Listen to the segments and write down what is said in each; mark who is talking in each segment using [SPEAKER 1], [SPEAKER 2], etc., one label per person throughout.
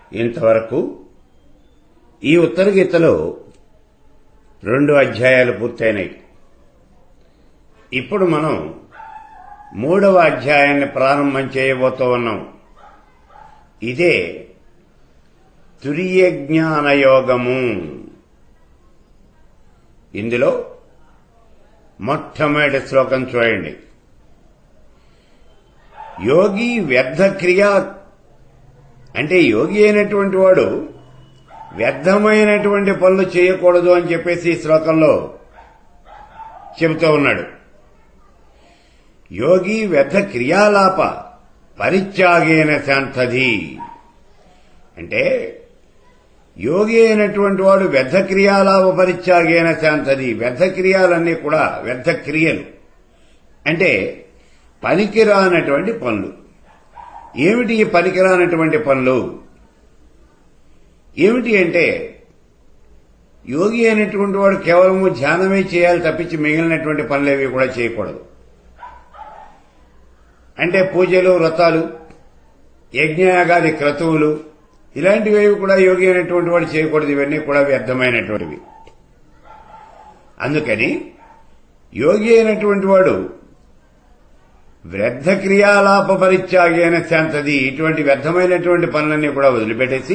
[SPEAKER 1] ఇంతవరకు ఈ ఉత్తర గీతలో రెండు అధ్యాయాలు పూర్తయినాయి ఇప్పుడు మనం మూడవ అధ్యాయాన్ని ప్రారంభం చేయబోతూ ఉన్నాం ఇదే తురియ జ్ఞాన యోగము ఇందులో మొట్టమొదటి శ్లోకం చూడండి యోగి వ్యర్థ క్రియ అంటే యోగి అయినటువంటి వాడు వ్యర్థమైనటువంటి పనులు చేయకూడదు అని చెప్పేసి ఈ శ్లోకంలో చెబుతూ ఉన్నాడు యోగి వ్యర్థ క్రియాలాప పరిత్యాగేన శాంతది అంటే యోగి అయినటువంటి వాడు వ్యర్థ క్రియాలాప పరిత్యాగేన శాంతది వ్యర్థ క్రియాలన్నీ కూడా వ్యర్థ క్రియలు అంటే పనికిరానటువంటి పనులు ఏమిటి ఈ పనికిరానటువంటి పనులు ఏమిటి అంటే యోగి అయినటువంటి వాడు కేవలము ధ్యానమే చేయాలి తప్పించి మిగిలినటువంటి పనులేవి కూడా చేయకూడదు అంటే పూజలు వ్రతాలు యజ్ఞయాగాది క్రతువులు ఇలాంటివి కూడా యోగి అయినటువంటి వాడు చేయకూడదు ఇవన్నీ కూడా వ్యర్థమైనటువంటివి అందుకని యోగి అయినటువంటి వాడు వ్యర్థ క్రియాలాప పరిత్యాగైన శాంతది ఇటువంటి వ్యర్థమైనటువంటి పనులన్నీ కూడా వదిలిపెట్టేసి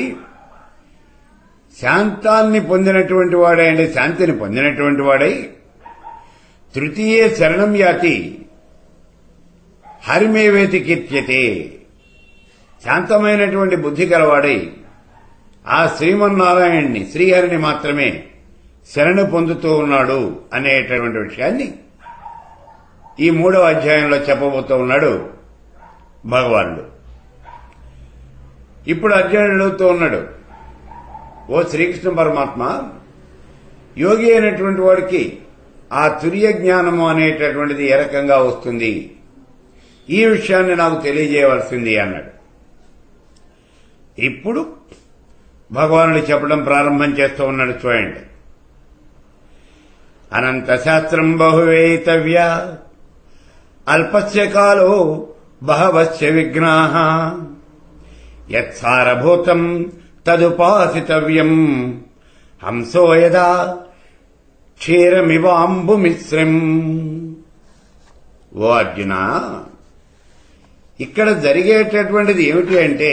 [SPEAKER 1] శాంతాన్ని పొందినటువంటి వాడై అంటే శాంతిని పొందినటువంటి వాడై తృతీయ శరణం యాతి హరిమేవేతి కీర్త్యతే శాంతమైనటువంటి బుద్ధి గలవాడై ఆ శ్రీమన్నారాయణ్ణి శ్రీహరిని మాత్రమే శరణు పొందుతూ ఉన్నాడు అనేటటువంటి విషయాన్ని ఈ మూడవ అధ్యాయంలో చెప్పబోతూ ఉన్నాడు భగవానుడు ఇప్పుడు అర్జునుడు అడుగుతూ ఉన్నాడు ఓ శ్రీకృష్ణ పరమాత్మ యోగి అయినటువంటి వాడికి ఆ తుర్య జ్ఞానము అనేటటువంటిది ఏ రకంగా వస్తుంది ఈ విషయాన్ని నాకు తెలియజేయవలసింది అన్నాడు ఇప్పుడు భగవానుడు చెప్పడం ప్రారంభం చేస్తూ ఉన్నాడు చూడండి అనంత శాస్త్రం బహువేతవ్య అల్పస్య కాలో బహవస్య విఘ్నా యత్సారభూతం తదుపాసితవ్యం హంసో యదా క్షీరమివాంబుమిశ్రం ఓ అర్జున ఇక్కడ జరిగేటటువంటిది ఏమిటి అంటే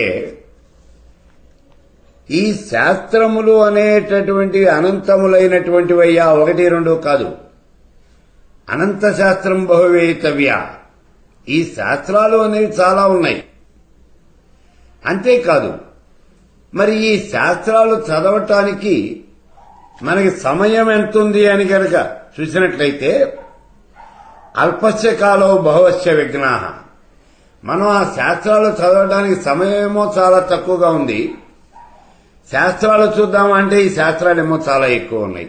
[SPEAKER 1] ఈ శాస్త్రములు అనేటటువంటివి అనంతములైనటువంటివయ్యా ఒకటి రెండు కాదు అనంత శాస్త్రం బహువేతవ్య ఈ శాస్త్రాలు అనేవి చాలా ఉన్నాయి అంతేకాదు మరి ఈ శాస్త్రాలు చదవటానికి మనకి సమయం ఎంతుంది అని కనుక చూసినట్లయితే అల్పస్య కాలో బహువస్య విఘ్నా మనం ఆ శాస్త్రాలు చదవడానికి సమయమేమో చాలా తక్కువగా ఉంది శాస్త్రాలు చూద్దామంటే ఈ శాస్త్రాలేమో చాలా ఎక్కువ ఉన్నాయి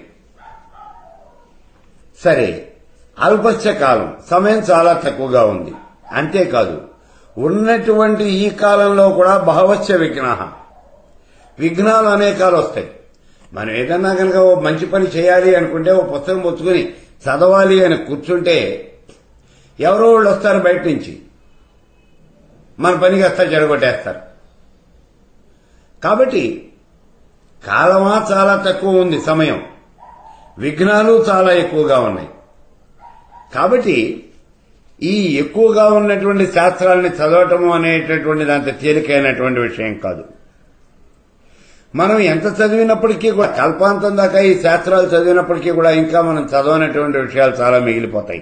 [SPEAKER 1] సరే అల్పస్య కాలం సమయం చాలా తక్కువగా ఉంది అంతేకాదు ఉన్నటువంటి ఈ కాలంలో కూడా బహవస్య విఘ్న విఘ్నాలు అనేకాలు వస్తాయి మనం ఏదన్నా కనుక ఓ మంచి పని చేయాలి అనుకుంటే ఓ పుస్తకం పుచ్చుకుని చదవాలి అని కూర్చుంటే ఎవరో వాళ్ళు వస్తారు బయట నుంచి మన పనికి వస్తారు జడగొట్టేస్తారు కాబట్టి కాలమా చాలా తక్కువ ఉంది సమయం విఘ్నాలు చాలా ఎక్కువగా ఉన్నాయి కాబట్టి ఈ ఎక్కువగా ఉన్నటువంటి శాస్త్రాలని చదవటము అనేటటువంటి దాంతో తేలికైనటువంటి విషయం కాదు మనం ఎంత చదివినప్పటికీ కూడా కల్పాంతం దాకా ఈ శాస్త్రాలు చదివినప్పటికీ కూడా ఇంకా మనం చదవనటువంటి విషయాలు చాలా మిగిలిపోతాయి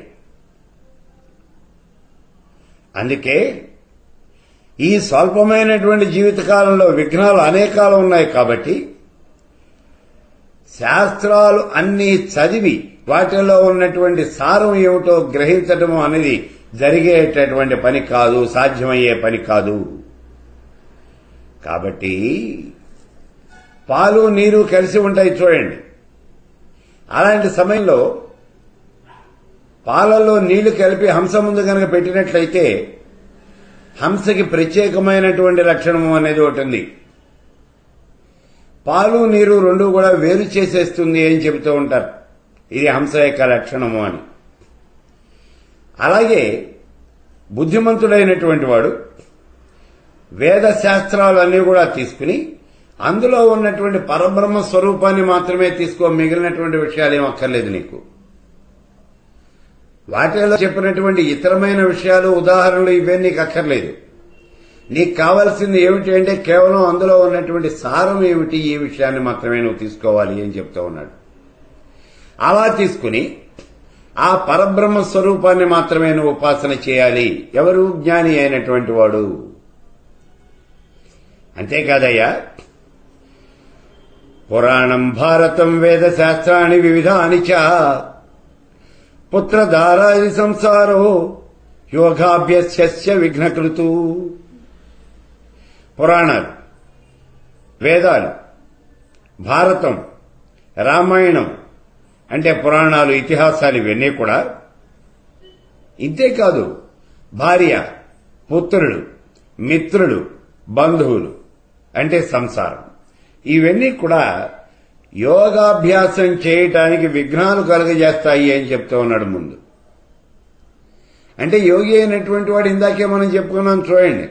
[SPEAKER 1] అందుకే ఈ స్వల్పమైనటువంటి జీవితకాలంలో విఘ్నాలు అనేకాలు ఉన్నాయి కాబట్టి శాస్త్రాలు అన్నీ చదివి వాటిలో ఉన్నటువంటి సారం ఏమిటో గ్రహించటము అనేది జరిగేటటువంటి పని కాదు సాధ్యమయ్యే పని కాదు కాబట్టి పాలు నీరు కలిసి ఉంటాయి చూడండి అలాంటి సమయంలో పాలలో నీళ్లు కలిపి హంస ముందు కనుక పెట్టినట్లయితే హంసకి ప్రత్యేకమైనటువంటి లక్షణము అనేది ఒకటి ఉంది పాలు నీరు రెండు కూడా వేరు చేసేస్తుంది అని చెబుతూ ఉంటారు ఇది హంస యొక్క లక్షణము అని అలాగే బుద్ధిమంతుడైనటువంటి వాడు వేద శాస్త్రాలన్నీ కూడా తీసుకుని అందులో ఉన్నటువంటి పరబ్రహ్మ స్వరూపాన్ని మాత్రమే తీసుకో మిగిలినటువంటి విషయాలు ఏం అక్కర్లేదు నీకు వాటిలో చెప్పినటువంటి ఇతరమైన విషయాలు ఉదాహరణలు ఇవన్నీ నీకు అక్కర్లేదు నీకు కావాల్సింది ఏమిటి అంటే కేవలం అందులో ఉన్నటువంటి సారం ఏమిటి ఈ విషయాన్ని మాత్రమే నువ్వు తీసుకోవాలి అని చెప్తూ ఉన్నాడు అలా తీసుకుని ఆ పరబ్రహ్మ స్వరూపాన్ని మాత్రమే నువ్వు ఉపాసన చేయాలి ఎవరు జ్ఞాని అయినటువంటి వాడు అంతేకాదయ్యా పురాణం భారతం వేద శాస్త్రాన్ని వివిధాని చ పుత్రధారాది సంసారో యోగాభ్యస్య విఘ్నకృతు పురాణాలు వేదాలు భారతం రామాయణం అంటే పురాణాలు ఇతిహాసాలు ఇవన్నీ కూడా ఇంతేకాదు భార్య పుత్రుడు మిత్రుడు బంధువులు అంటే సంసారం ఇవన్నీ కూడా యోగాభ్యాసం చేయటానికి విఘ్నాలు కలుగజేస్తాయి అని చెప్తూ ఉన్నాడు ముందు అంటే యోగి అయినటువంటి వాడు ఇందాకే మనం చెప్పుకున్నాం చూడండి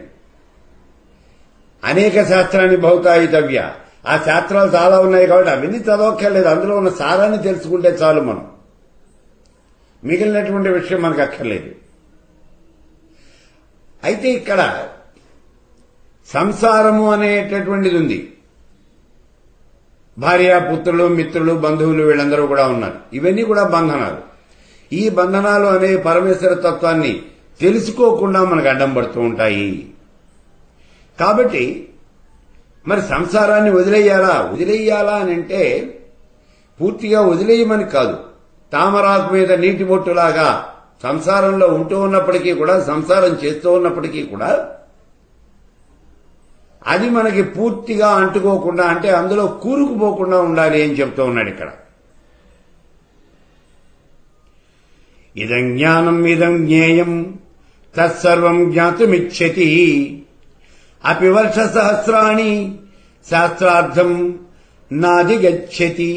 [SPEAKER 1] అనేక శాస్త్రాన్ని భౌతాయితవ్య ఆ శాస్త్రాలు చాలా ఉన్నాయి కాబట్టి అవన్నీ చదవక్కర్లేదు అందులో ఉన్న సారాన్ని తెలుసుకుంటే చాలు మనం మిగిలినటువంటి విషయం మనకు అక్కర్లేదు అయితే ఇక్కడ సంసారము అనేటటువంటిది ఉంది భార్య పుత్రులు మిత్రులు బంధువులు వీళ్ళందరూ కూడా ఉన్నారు ఇవన్నీ కూడా బంధనాలు ఈ బంధనాలు అనే పరమేశ్వర తత్వాన్ని తెలుసుకోకుండా మనకు అడ్డం పడుతూ ఉంటాయి కాబట్టి మరి సంసారాన్ని వదిలేయాలా వదిలేయాలా అని అంటే పూర్తిగా వదిలేయమని కాదు తామరాకు మీద నీటి బొట్టులాగా సంసారంలో ఉంటూ ఉన్నప్పటికీ కూడా సంసారం చేస్తూ ఉన్నప్పటికీ కూడా అది మనకి పూర్తిగా అంటుకోకుండా అంటే అందులో కూరుకుపోకుండా ఉండాలి అని చెప్తూ ఉన్నాడు ఇక్కడ ఇదం జ్ఞానం ఇదం జ్ఞేయం తత్సర్వం జ్ఞాతుమిచ్చతి అపి వర్ష సహస్రాణి శాస్త్రార్థం నాది గచ్చతి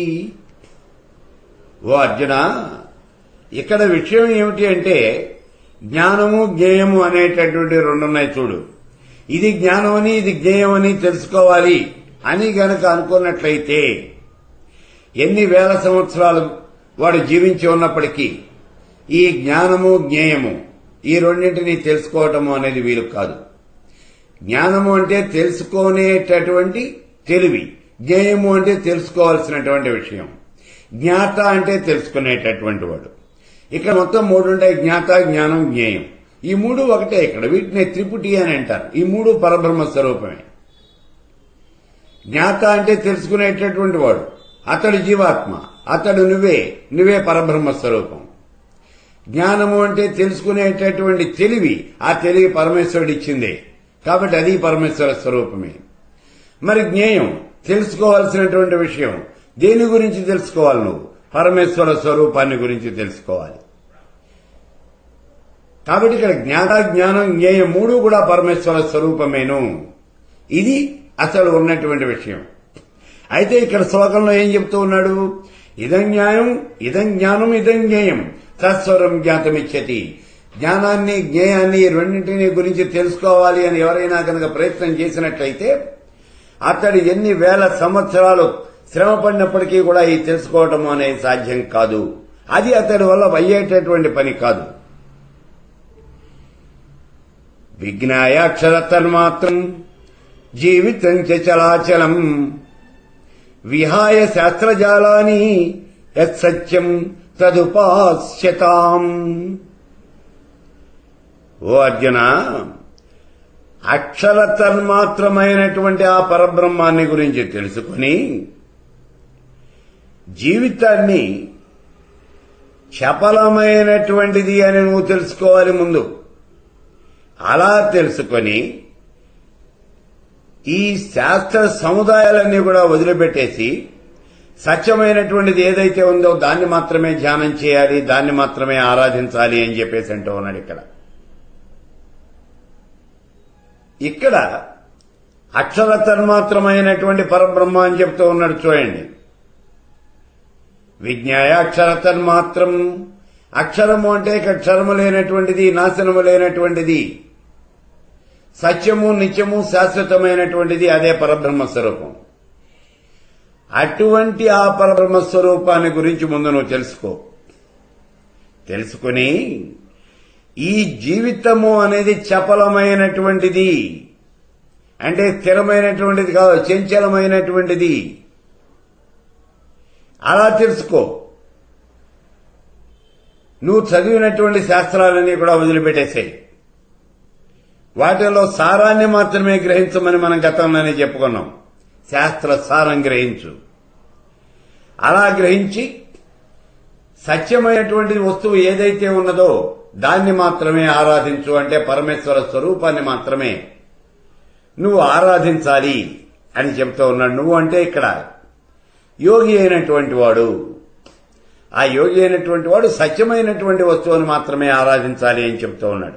[SPEAKER 1] ఓ అర్జున ఇక్కడ విషయం ఏమిటి అంటే జ్ఞానము జ్ఞేయము అనేటటువంటి రెండున్నాయి చూడు ఇది జ్ఞానమని ఇది జ్ఞేయమని తెలుసుకోవాలి అని గనక అనుకున్నట్లయితే ఎన్ని వేల సంవత్సరాలు వాడు జీవించి ఉన్నప్పటికీ ఈ జ్ఞానము జ్ఞేయము ఈ రెండింటిని తెలుసుకోవటము అనేది వీలు కాదు జ్ఞానము అంటే తెలుసుకునేటటువంటి తెలివి జ్ఞేయము అంటే తెలుసుకోవాల్సినటువంటి విషయం జ్ఞాత అంటే తెలుసుకునేటటువంటి వాడు ఇక్కడ మొత్తం మూడు ఉంటాయి జ్ఞాత జ్ఞానం జ్ఞేయం ఈ మూడు ఒకటే ఇక్కడ వీటిని త్రిపుటి అని అంటారు ఈ మూడు పరబ్రహ్మ స్వరూపమే జ్ఞాత అంటే తెలుసుకునేటటువంటి వాడు అతడు జీవాత్మ అతడు నువ్వే నువ్వే పరబ్రహ్మ స్వరూపం జ్ఞానము అంటే తెలుసుకునేటటువంటి తెలివి ఆ తెలివి పరమేశ్వరుడు ఇచ్చిందే కాబట్టి అది పరమేశ్వర స్వరూపమే మరి జ్ఞేయం తెలుసుకోవాల్సినటువంటి విషయం దేని గురించి తెలుసుకోవాలి నువ్వు పరమేశ్వర స్వరూపాన్ని గురించి తెలుసుకోవాలి కాబట్టి ఇక్కడ జ్ఞాత జ్ఞానం జ్ఞేయం మూడు కూడా పరమేశ్వర స్వరూపమేను ఇది అసలు ఉన్నటువంటి విషయం అయితే ఇక్కడ శ్లోకంలో ఏం చెప్తూ ఉన్నాడు ఇదం న్యాయం ఇదం జ్ఞానం ఇదం జ్ఞేయం తత్స్వరం జ్ఞాతమిచ్చతి జ్ఞానాన్ని జ్ఞేయాన్ని రెండింటిని గురించి తెలుసుకోవాలి అని ఎవరైనా కనుక ప్రయత్నం చేసినట్లయితే అతడు ఎన్ని వేల సంవత్సరాలు శ్రమ పడినప్పటికీ కూడా ఈ తెలుసుకోవటం అనేది సాధ్యం కాదు అది అతడి వల్ల అయ్యేటటువంటి పని కాదు విజ్ఞాయాక్షర తన్మాత్రం జీవితం చ చలాచలం విహాయ శాస్త్రజాలాని యత్సత్యం తదుపాస్యతాం ఓ అర్జున అక్షర తన్మాత్రమైనటువంటి ఆ పరబ్రహ్మాన్ని గురించి తెలుసుకుని జీవితాన్ని చపలమైనటువంటిది అని నువ్వు తెలుసుకోవాలి ముందు అలా తెలుసుకొని ఈ శాస్త్ర సముదాయాలన్నీ కూడా వదిలిపెట్టేసి సత్యమైనటువంటిది ఏదైతే ఉందో దాన్ని మాత్రమే ధ్యానం చేయాలి దాన్ని మాత్రమే ఆరాధించాలి అని చెప్పేసి అంటూ ఉన్నాడు ఇక్కడ ఇక్కడ అక్షర తన్మాత్రమైనటువంటి పరబ్రహ్మ అని చెప్తూ ఉన్నాడు చూడండి విజ్ఞాయ అక్షర తన్మాత్రం అక్షరము అంటే ఇక క్షరము లేనటువంటిది నాశనము లేనటువంటిది సత్యము నిత్యము శాశ్వతమైనటువంటిది అదే పరబ్రహ్మ స్వరూపం అటువంటి ఆ పరబ్రహ్మ స్వరూపాన్ని గురించి ముందు నువ్వు తెలుసుకో తెలుసుకుని ఈ జీవితము అనేది చపలమైనటువంటిది అంటే స్థిరమైనటువంటిది కాదు చంచలమైనటువంటిది అలా తెలుసుకో నువ్వు చదివినటువంటి శాస్త్రాలన్నీ కూడా వదిలిపెట్టేసాయి వాటిలో సారాన్ని మాత్రమే గ్రహించమని మనం గతంలోనే చెప్పుకున్నాం శాస్త్ర సారం గ్రహించు అలా గ్రహించి సత్యమైనటువంటి వస్తువు ఏదైతే ఉన్నదో దాన్ని మాత్రమే ఆరాధించు అంటే పరమేశ్వర స్వరూపాన్ని మాత్రమే నువ్వు ఆరాధించాలి అని చెప్తూ ఉన్నాడు నువ్వు అంటే ఇక్కడ యోగి అయినటువంటి వాడు ఆ యోగి అయినటువంటి వాడు సత్యమైనటువంటి వస్తువుని మాత్రమే ఆరాధించాలి అని చెప్తూ ఉన్నాడు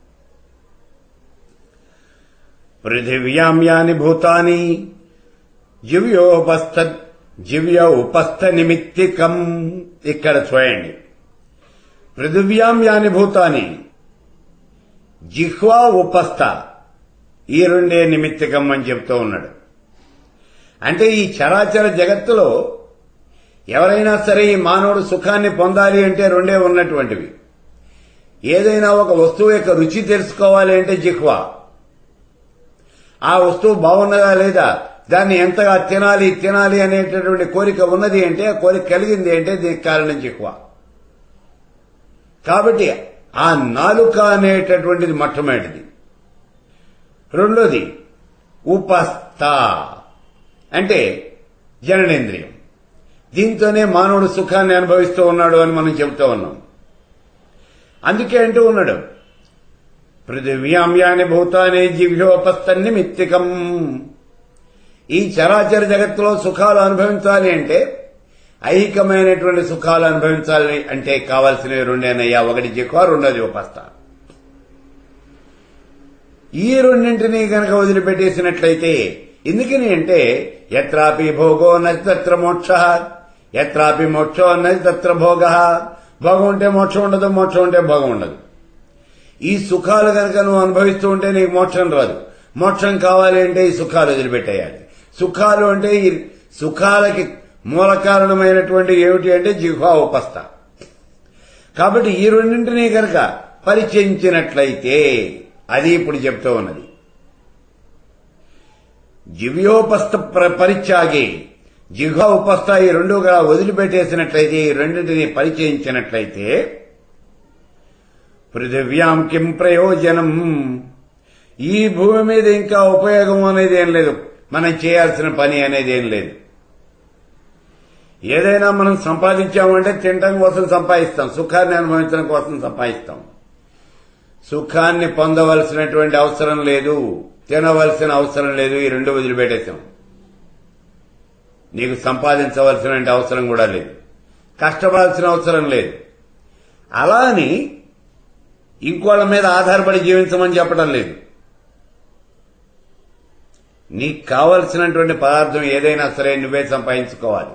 [SPEAKER 1] పృథివ్యాం యాని భూతాని జివ్యోపస్థ జివ్య ఉపస్థ నిమిత్తికం ఇక్కడ చూడండి పృథివ్యాం యాని భూతాని జిహ్వా ఉపస్థ ఈ రెండే నిమిత్తికం అని చెప్తూ ఉన్నాడు అంటే ఈ చరాచర జగత్తులో ఎవరైనా సరే ఈ మానవుడు సుఖాన్ని పొందాలి అంటే రెండే ఉన్నటువంటివి ఏదైనా ఒక వస్తువు యొక్క రుచి తెలుసుకోవాలి అంటే జిహ్వా ఆ వస్తువు బాగున్నదా లేదా దాన్ని ఎంతగా తినాలి తినాలి అనేటటువంటి కోరిక ఉన్నది అంటే ఆ కోరిక కలిగింది అంటే దీనికి కారణం జిహ్వా కాబట్టి ఆ నాలుక అనేటటువంటిది మొట్టమొదటిది రెండోది ఉపస్థ అంటే జననేంద్రియం దీంతోనే మానవుడు సుఖాన్ని అనుభవిస్తూ ఉన్నాడు అని మనం చెబుతూ ఉన్నాం అందుకే అంటూ ఉన్నాడు పృథివ్యామ్యాని భూతాన్ని జివ్యోపస్థ నిమిత్తికం ఈ చరాచర జగత్తులో సుఖాలు అనుభవించాలి అంటే ఐహికమైనటువంటి సుఖాలు అనుభవించాలి అంటే కావాల్సినవి రెండేనయ్యా ఒకటి జిహ్వ రెండోది ఉపస్థ ఈ రెండింటినీ గనక వదిలిపెట్టేసినట్లయితే ఎందుకని అంటే ఎత్రాపి భోగో నది తత్ర మోక్ష ఎత్రాపి మోక్షో నది తత్ర భోగ భోగం ఉంటే మోక్షం ఉండదు మోక్షం ఉంటే భోగం ఉండదు ఈ సుఖాలు గనక నువ్వు అనుభవిస్తూ ఉంటే నీకు మోక్షం రాదు మోక్షం కావాలి అంటే ఈ సుఖాలు వదిలిపెట్టేయాలి సుఖాలు అంటే ఈ సుఖాలకి మూల కారణమైనటువంటి ఏమిటి అంటే జిహ్వా ఉపస్థ కాబట్టి ఈ రెండింటినీ గనక పరిచయించినట్లయితే అది ఇప్పుడు చెప్తూ ఉన్నది జివ్యోపస్థ పరిత్యాగి జిహ్వ ఉపస్థ ఈ రెండుగా వదిలిపెట్టేసినట్లయితే ఈ రెండింటిని పరిచయించినట్లయితే పృథివ్యాం కిం ప్రయోజనం ఈ భూమి మీద ఇంకా ఉపయోగం అనేది ఏం లేదు మనం చేయాల్సిన పని అనేది ఏం లేదు ఏదైనా మనం సంపాదించామంటే తినటం కోసం సంపాదిస్తాం సుఖాన్ని అనుభవించడం కోసం సంపాదిస్తాం సుఖాన్ని పొందవలసినటువంటి అవసరం లేదు తినవలసిన అవసరం లేదు ఈ రెండు వదిలిపెట్టేశాం నీకు సంపాదించవలసిన అవసరం కూడా లేదు కష్టపడాల్సిన అవసరం లేదు అలా అని ఇంకోళ్ళ మీద ఆధారపడి జీవించమని చెప్పడం లేదు నీకు కావలసినటువంటి పదార్థం ఏదైనా సరే నువ్వే సంపాదించుకోవాలి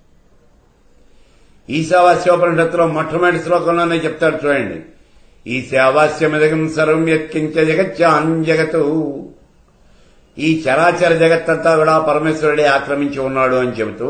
[SPEAKER 1] ఈశావాస్యోపనిషత్తులో మొట్టమొదటి శ్లోకంలోనే చెప్తాడు చూడండి ఈశావాస్యమిదగం సర్వం యత్కించ జగత్యాన్ జగతు ఈ చరాచర జగత్తంతా కూడా పరమేశ్వరుడే ఆక్రమించి ఉన్నాడు అని చెబుతూ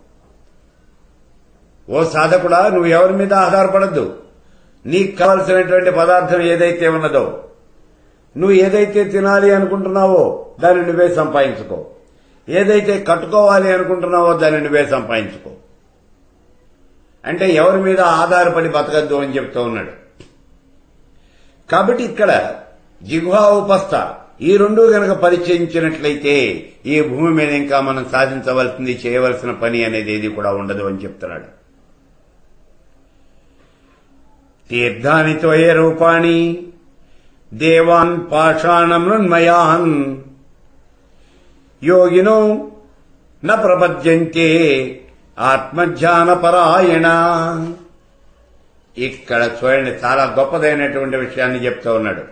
[SPEAKER 1] ఓ సాధకుడా నువ్వు ఎవరి మీద ఆధారపడద్దు నీకు కావలసినటువంటి పదార్థం ఏదైతే ఉన్నదో నువ్వు ఏదైతే తినాలి అనుకుంటున్నావో దాన్ని నువ్వే సంపాదించుకో ఏదైతే కట్టుకోవాలి అనుకుంటున్నావో దాన్ని నువ్వే సంపాదించుకో అంటే ఎవరి మీద ఆధారపడి బతకద్దు అని చెప్తూ ఉన్నాడు కాబట్టి ఇక్కడ జిహ్వా ఉపస్థ ఈ రెండు గనక పరిచయించినట్లయితే ఈ భూమి మీద ఇంకా మనం సాధించవలసింది చేయవలసిన పని అనేది ఏది కూడా ఉండదు అని చెప్తున్నాడు తీర్థాని త్వయ రూపాణి దేవాన్ పాషాణం మృన్మయాన్ యోగినో న ప్రపద్యంతే ఆత్మజ్ఞానపరాయణ ఇక్కడ చూడండి చాలా గొప్పదైనటువంటి విషయాన్ని చెప్తూ ఉన్నాడు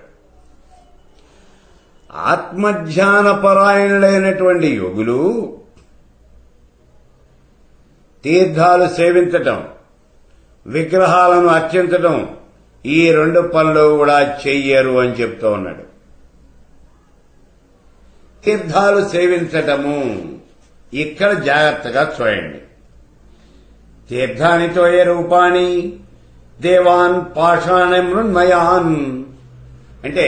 [SPEAKER 1] ఆత్మజ్ఞానపరాయణులైనటువంటి యోగులు తీర్థాలు సేవించటం విగ్రహాలను అర్చించటం ఈ రెండు పనులు కూడా చెయ్యరు అని చెప్తూ ఉన్నాడు తీర్థాలు సేవించటము ఇక్కడ జాగ్రత్తగా చూడండి తీర్థానితో ఏ రూపాణి దేవాన్ పాషాణ మృన్మయాన్ అంటే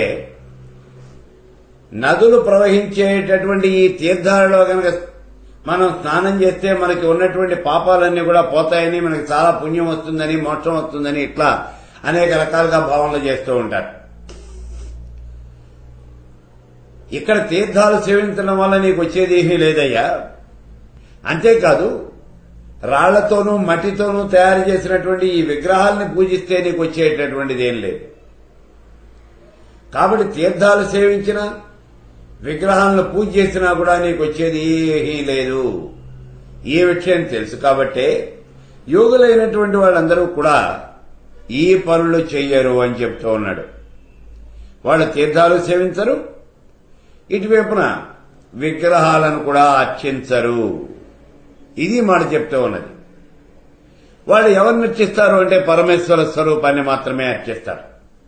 [SPEAKER 1] నదులు ప్రవహించేటటువంటి ఈ తీర్థాలలో కనుక మనం స్నానం చేస్తే మనకి ఉన్నటువంటి పాపాలన్నీ కూడా పోతాయని మనకి చాలా పుణ్యం వస్తుందని మోక్షం వస్తుందని ఇట్లా అనేక రకాలుగా భావనలు చేస్తూ ఉంటారు ఇక్కడ తీర్థాలు సేవించడం వల్ల నీకు వచ్చేది ఏమీ లేదయ్యా అంతేకాదు రాళ్లతోనూ మట్టితోనూ తయారు చేసినటువంటి ఈ విగ్రహాలని పూజిస్తే నీకు వచ్చేటటువంటిది ఏం లేదు కాబట్టి తీర్థాలు సేవించిన విగ్రహాలను పూజ చేసినా కూడా నీకు వచ్చేది ఏమీ లేదు ఈ విషయం తెలుసు కాబట్టే యోగులైనటువంటి వాళ్ళందరూ కూడా ఈ పనులు చెయ్యరు అని చెప్తూ ఉన్నాడు వాళ్ళు తీర్థాలు సేవించరు ఇటువైపున విగ్రహాలను కూడా అర్చించరు ఇది మాట చెప్తూ ఉన్నది వాళ్ళు ఎవరిని అర్చిస్తారు అంటే పరమేశ్వర స్వరూపాన్ని మాత్రమే అర్చిస్తారు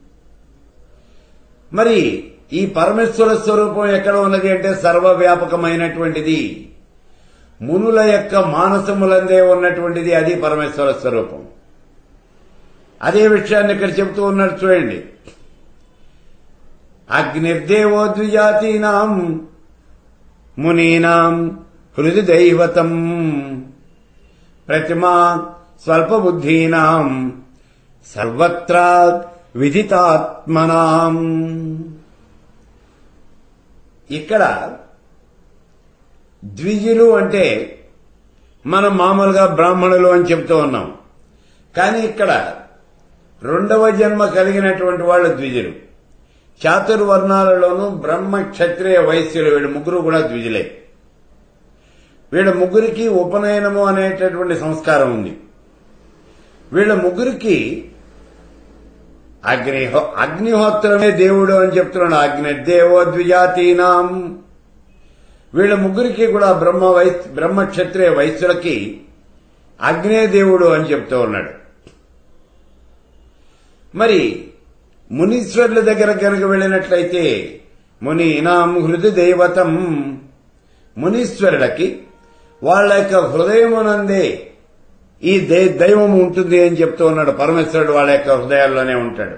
[SPEAKER 1] మరి ఈ పరమేశ్వర స్వరూపం ఎక్కడ ఉన్నది అంటే సర్వవ్యాపకమైనటువంటిది మునుల యొక్క మానసములందే ఉన్నటువంటిది అది పరమేశ్వర స్వరూపం అదే విషయాన్ని ఇక్కడ చెబుతూ ఉన్నాడు చూడండి అగ్నిర్దేవో ద్విజాతీనాం మునీనాం హృది దైవతం ప్రతిమా స్వల్పబుద్ధీనాం సర్వత్రా విదితాత్మనాం ఇక్కడ ద్విజులు అంటే మనం మామూలుగా బ్రాహ్మణులు అని చెప్తూ ఉన్నాం కానీ ఇక్కడ రెండవ జన్మ కలిగినటువంటి వాళ్ళు ద్విజులు చాతుర్వర్ణాలలోనూ బ్రహ్మ క్షత్రియ వైశ్యులు వీళ్ళు ముగ్గురు కూడా ద్విజులే వీళ్ళ ముగ్గురికి ఉపనయనము అనేటటువంటి సంస్కారం ఉంది వీళ్ళ ముగ్గురికి అగ్నిహో అగ్నిహోత్రమే దేవుడు అని చెప్తున్నాడు అగ్ని దేవో ద్విజాతీనాం వీళ్ళ ముగ్గురికి కూడా బ్రహ్మ వై బ్రహ్మ క్షత్రియ వైశ్యులకి అగ్నే దేవుడు అని చెప్తూ ఉన్నాడు మరి మునీశ్వరుల దగ్గర కనుక వెళ్ళినట్లయితే మునీనాం హృది దైవతం మునీశ్వరులకి వాళ్ళ యొక్క హృదయమునందే ఈ దైవం ఉంటుంది అని చెప్తూ ఉన్నాడు పరమేశ్వరుడు వాళ్ళ యొక్క హృదయాల్లోనే ఉంటాడు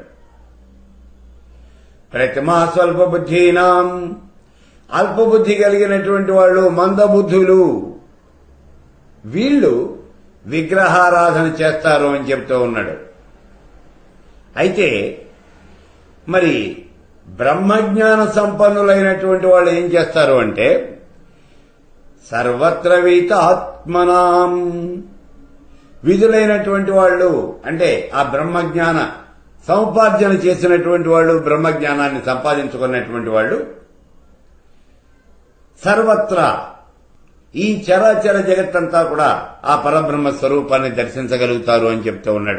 [SPEAKER 1] ప్రతిమా స్వల్ప బుద్ధీనాం అల్పబుద్ధి కలిగినటువంటి వాళ్ళు మందబుద్ధులు వీళ్ళు విగ్రహారాధన చేస్తారు అని చెప్తూ ఉన్నాడు అయితే మరి బ్రహ్మజ్ఞాన సంపన్నులైనటువంటి వాళ్ళు ఏం చేస్తారు అంటే సర్వత్ర వీత ఆత్మనాం విధులైనటువంటి వాళ్ళు అంటే ఆ బ్రహ్మజ్ఞాన సముపార్జన చేసినటువంటి వాళ్ళు బ్రహ్మజ్ఞానాన్ని సంపాదించుకున్నటువంటి వాళ్ళు సర్వత్రా ఈ చరాచర జగత్తంతా కూడా ఆ పరబ్రహ్మ స్వరూపాన్ని దర్శించగలుగుతారు అని చెప్తూ ఉన్నాడు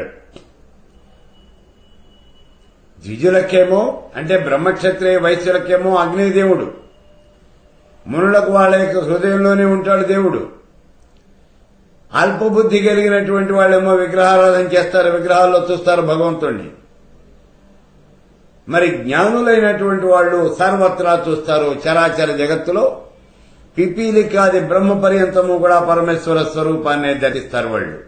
[SPEAKER 1] ద్విజులకేమో అంటే బ్రహ్మక్షత్రియ వైశ్యులకేమో అగ్నిదేవుడు మునులకు వాళ్ళ యొక్క హృదయంలోనే ఉంటాడు దేవుడు అల్పబుద్ధి కలిగినటువంటి వాళ్ళేమో విగ్రహారాధన చేస్తారు విగ్రహాల్లో చూస్తారు భగవంతుణ్ణి మరి జ్ఞానులైనటువంటి వాళ్ళు సర్వత్రా చూస్తారు చరాచర జగత్తులో పిపీలికాది బ్రహ్మ పర్యంతము కూడా పరమేశ్వర స్వరూపాన్ని దర్శిస్తారు వాళ్ళు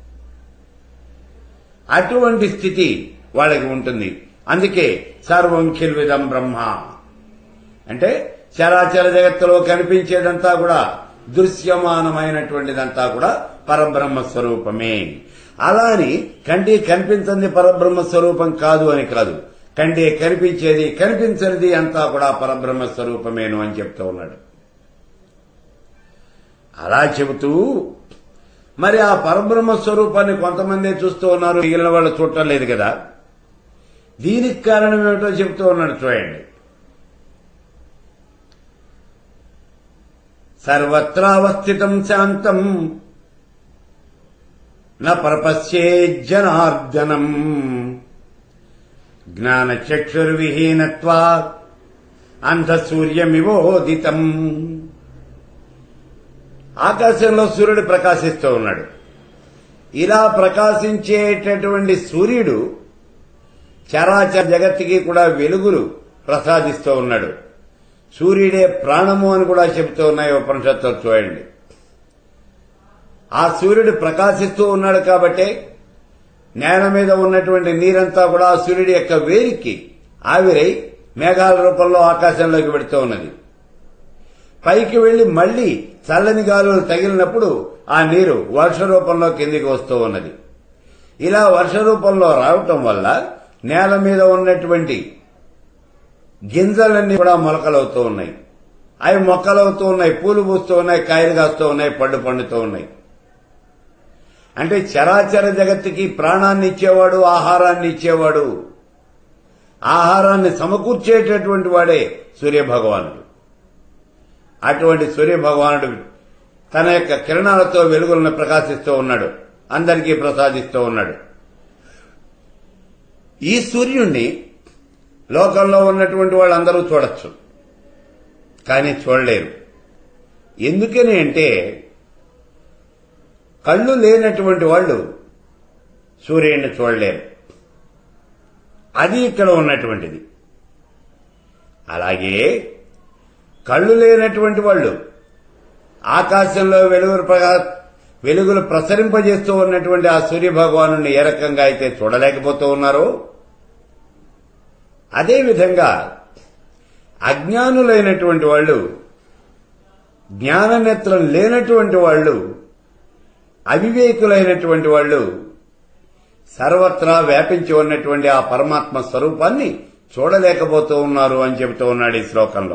[SPEAKER 1] అటువంటి స్థితి వాళ్ళకి ఉంటుంది అందుకే సర్వం ఖిల్విదం బ్రహ్మ అంటే చరాచర జగత్తులో కనిపించేదంతా కూడా దృశ్యమానమైనటువంటిదంతా కూడా పరబ్రహ్మ స్వరూపమే అలా అని కంటి కనిపించింది పరబ్రహ్మ స్వరూపం కాదు అని కాదు కంటి కనిపించేది కనిపించనిది అంతా కూడా పరబ్రహ్మ స్వరూపమేను అని చెప్తూ ఉన్నాడు అలా చెబుతూ మరి ఆ పరబ్రహ్మ స్వరూపాన్ని కొంతమంది చూస్తూ ఉన్నారు మిగిలిన వాళ్ళు చూడటం లేదు కదా దీనికి కారణం ఏమిటో చెబుతూ ఉన్నాడు చూడండి సర్వత్రావస్థితం శాంతం న ప్రపశ్యే జనార్దనం జ్ఞానచక్షుర్విహీనత్వా అంధసూర్యమివోదితం ఆకాశంలో సూర్యుడు ప్రకాశిస్తూ ఉన్నాడు ఇలా ప్రకాశించేటటువంటి సూర్యుడు చరాచర జగత్తుకి కూడా వెలుగులు ప్రసాదిస్తూ ఉన్నాడు సూర్యుడే ప్రాణము అని కూడా చెబుతూ ఉన్నాయి ఉపనిషత్తులు చూడండి ఆ సూర్యుడు ప్రకాశిస్తూ ఉన్నాడు కాబట్టే నేల మీద ఉన్నటువంటి నీరంతా కూడా ఆ సూర్యుడి యొక్క వేడికి ఆవిరై మేఘాల రూపంలో ఆకాశంలోకి పెడుతూ ఉన్నది పైకి వెళ్లి మళ్లీ చల్లని గాలులు తగిలినప్పుడు ఆ నీరు వర్ష రూపంలో కిందికి వస్తూ ఉన్నది ఇలా వర్ష రూపంలో రావటం వల్ల నేల మీద ఉన్నటువంటి గింజలన్నీ కూడా మొలకలవుతూ ఉన్నాయి అవి మొక్కలవుతూ ఉన్నాయి పూలు పూస్తూ ఉన్నాయి కాయలు కాస్తూ ఉన్నాయి పళ్ళు పండుతూ ఉన్నాయి అంటే చరాచర జగత్తుకి ప్రాణాన్ని ఇచ్చేవాడు ఆహారాన్ని ఇచ్చేవాడు ఆహారాన్ని సమకూర్చేటటువంటి వాడే సూర్యభగవానుడు అటువంటి సూర్యభగవానుడు తన యొక్క కిరణాలతో వెలుగులను ప్రకాశిస్తూ ఉన్నాడు అందరికీ ప్రసాదిస్తూ ఉన్నాడు ఈ సూర్యుణ్ణి లోకంలో ఉన్నటువంటి వాళ్ళందరూ చూడొచ్చు కానీ చూడలేరు ఎందుకని అంటే కళ్ళు లేనటువంటి వాళ్ళు సూర్యుడిని చూడలేరు అది ఇక్కడ ఉన్నటువంటిది అలాగే కళ్ళు లేనటువంటి వాళ్ళు ఆకాశంలో వెలుగులు ప్రకా వెలుగులు ప్రసరింపజేస్తూ ఉన్నటువంటి ఆ సూర్య భగవాను ఏ రకంగా అయితే చూడలేకపోతూ ఉన్నారో అదేవిధంగా అజ్ఞానులైనటువంటి వాళ్ళు జ్ఞాననేత్రం లేనటువంటి వాళ్ళు అవివేకులైనటువంటి వాళ్ళు సర్వత్రా వ్యాపించి ఉన్నటువంటి ఆ పరమాత్మ స్వరూపాన్ని చూడలేకపోతూ ఉన్నారు అని చెబుతూ ఉన్నాడు ఈ శ్లోకంలో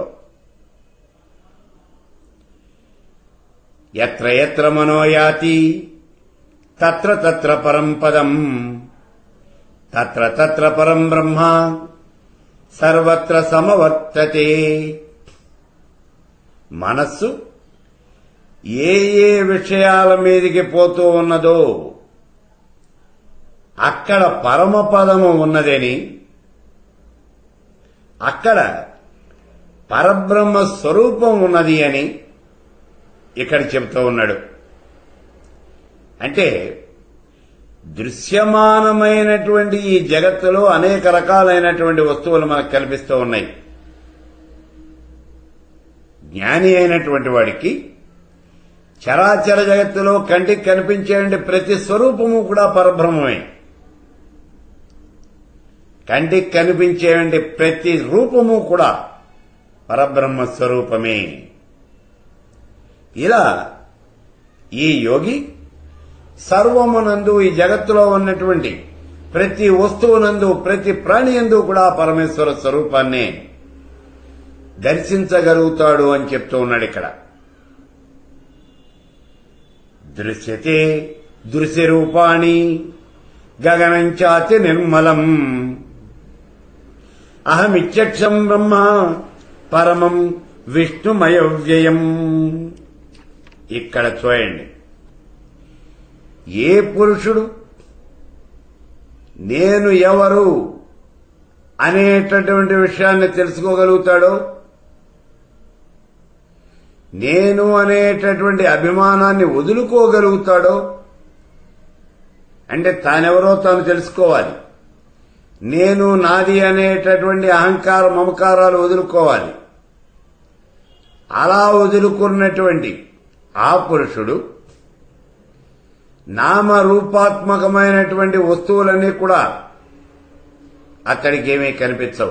[SPEAKER 1] ఎత్ర ఎత్ర మనోయాతి తత్ర తత్ర పరం పదం తత్ర తత్ర పరం బ్రహ్మ సర్వత్ర సమవర్తతే మనస్సు ఏ ఏ విషయాల మీదికి పోతూ ఉన్నదో అక్కడ పరమపదము ఉన్నదని అక్కడ పరబ్రహ్మ స్వరూపం ఉన్నది అని ఇక్కడ చెబుతూ ఉన్నాడు అంటే దృశ్యమానమైనటువంటి ఈ జగత్తులో అనేక రకాలైనటువంటి వస్తువులు మనకు కనిపిస్తూ ఉన్నాయి జ్ఞాని అయినటువంటి వాడికి చరాచర జగత్తులో కంటికి కనిపించే ప్రతి స్వరూపము కూడా పరబ్రహ్మమే కంటికి కనిపించే ప్రతి రూపము కూడా పరబ్రహ్మ స్వరూపమే ఇలా ఈ యోగి సర్వమునందు ఈ జగత్తులో ఉన్నటువంటి ప్రతి వస్తువునందు ప్రతి ప్రాణి ఎందు కూడా పరమేశ్వర స్వరూపాన్ని దర్శించగలుగుతాడు అని చెప్తూ ఉన్నాడు ఇక్కడ దృశ్యతే దృశ్య రూపాణి గగనంచాతి నిర్మలం అహమిత్యక్షం బ్రహ్మ పరమం విష్ణుమయ వ్యయం ఇక్కడ చూడండి ఏ పురుషుడు నేను ఎవరు అనేటటువంటి విషయాన్ని తెలుసుకోగలుగుతాడో నేను అనేటటువంటి అభిమానాన్ని వదులుకోగలుగుతాడో అంటే తానెవరో తాను తెలుసుకోవాలి నేను నాది అనేటటువంటి అహంకార మమకారాలు వదులుకోవాలి అలా వదులుకున్నటువంటి ఆ పురుషుడు నామరూపాత్మకమైనటువంటి వస్తువులన్నీ కూడా అక్కడికి ఏమీ కనిపించవు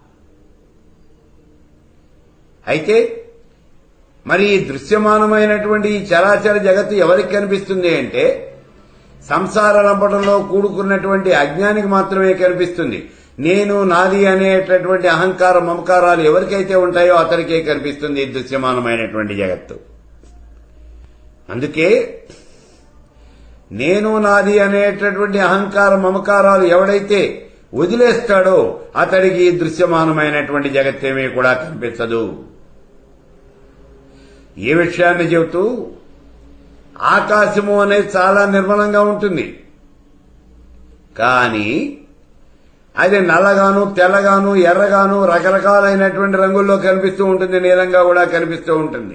[SPEAKER 1] అయితే మరి ఈ దృశ్యమానమైనటువంటి ఈ చరాచర జగత్తు ఎవరికి కనిపిస్తుంది అంటే సంసార లంపటంలో కూడుకున్నటువంటి అజ్ఞానికి మాత్రమే కనిపిస్తుంది నేను నాది అనేటటువంటి అహంకార మమకారాలు ఎవరికైతే ఉంటాయో అతనికే కనిపిస్తుంది ఈ దృశ్యమానమైనటువంటి జగత్తు అందుకే నేను నాది అనేటటువంటి అహంకార మమకారాలు ఎవడైతే వదిలేస్తాడో అతడికి ఈ దృశ్యమానమైనటువంటి జగత్తేమీ కూడా కనిపించదు ఏ విషయాన్ని చెబుతూ ఆకాశము అనేది చాలా నిర్మలంగా ఉంటుంది కానీ అది నల్లగాను తెల్లగాను ఎర్రగాను రకరకాలైనటువంటి రంగుల్లో కనిపిస్తూ ఉంటుంది నీలంగా కూడా కనిపిస్తూ ఉంటుంది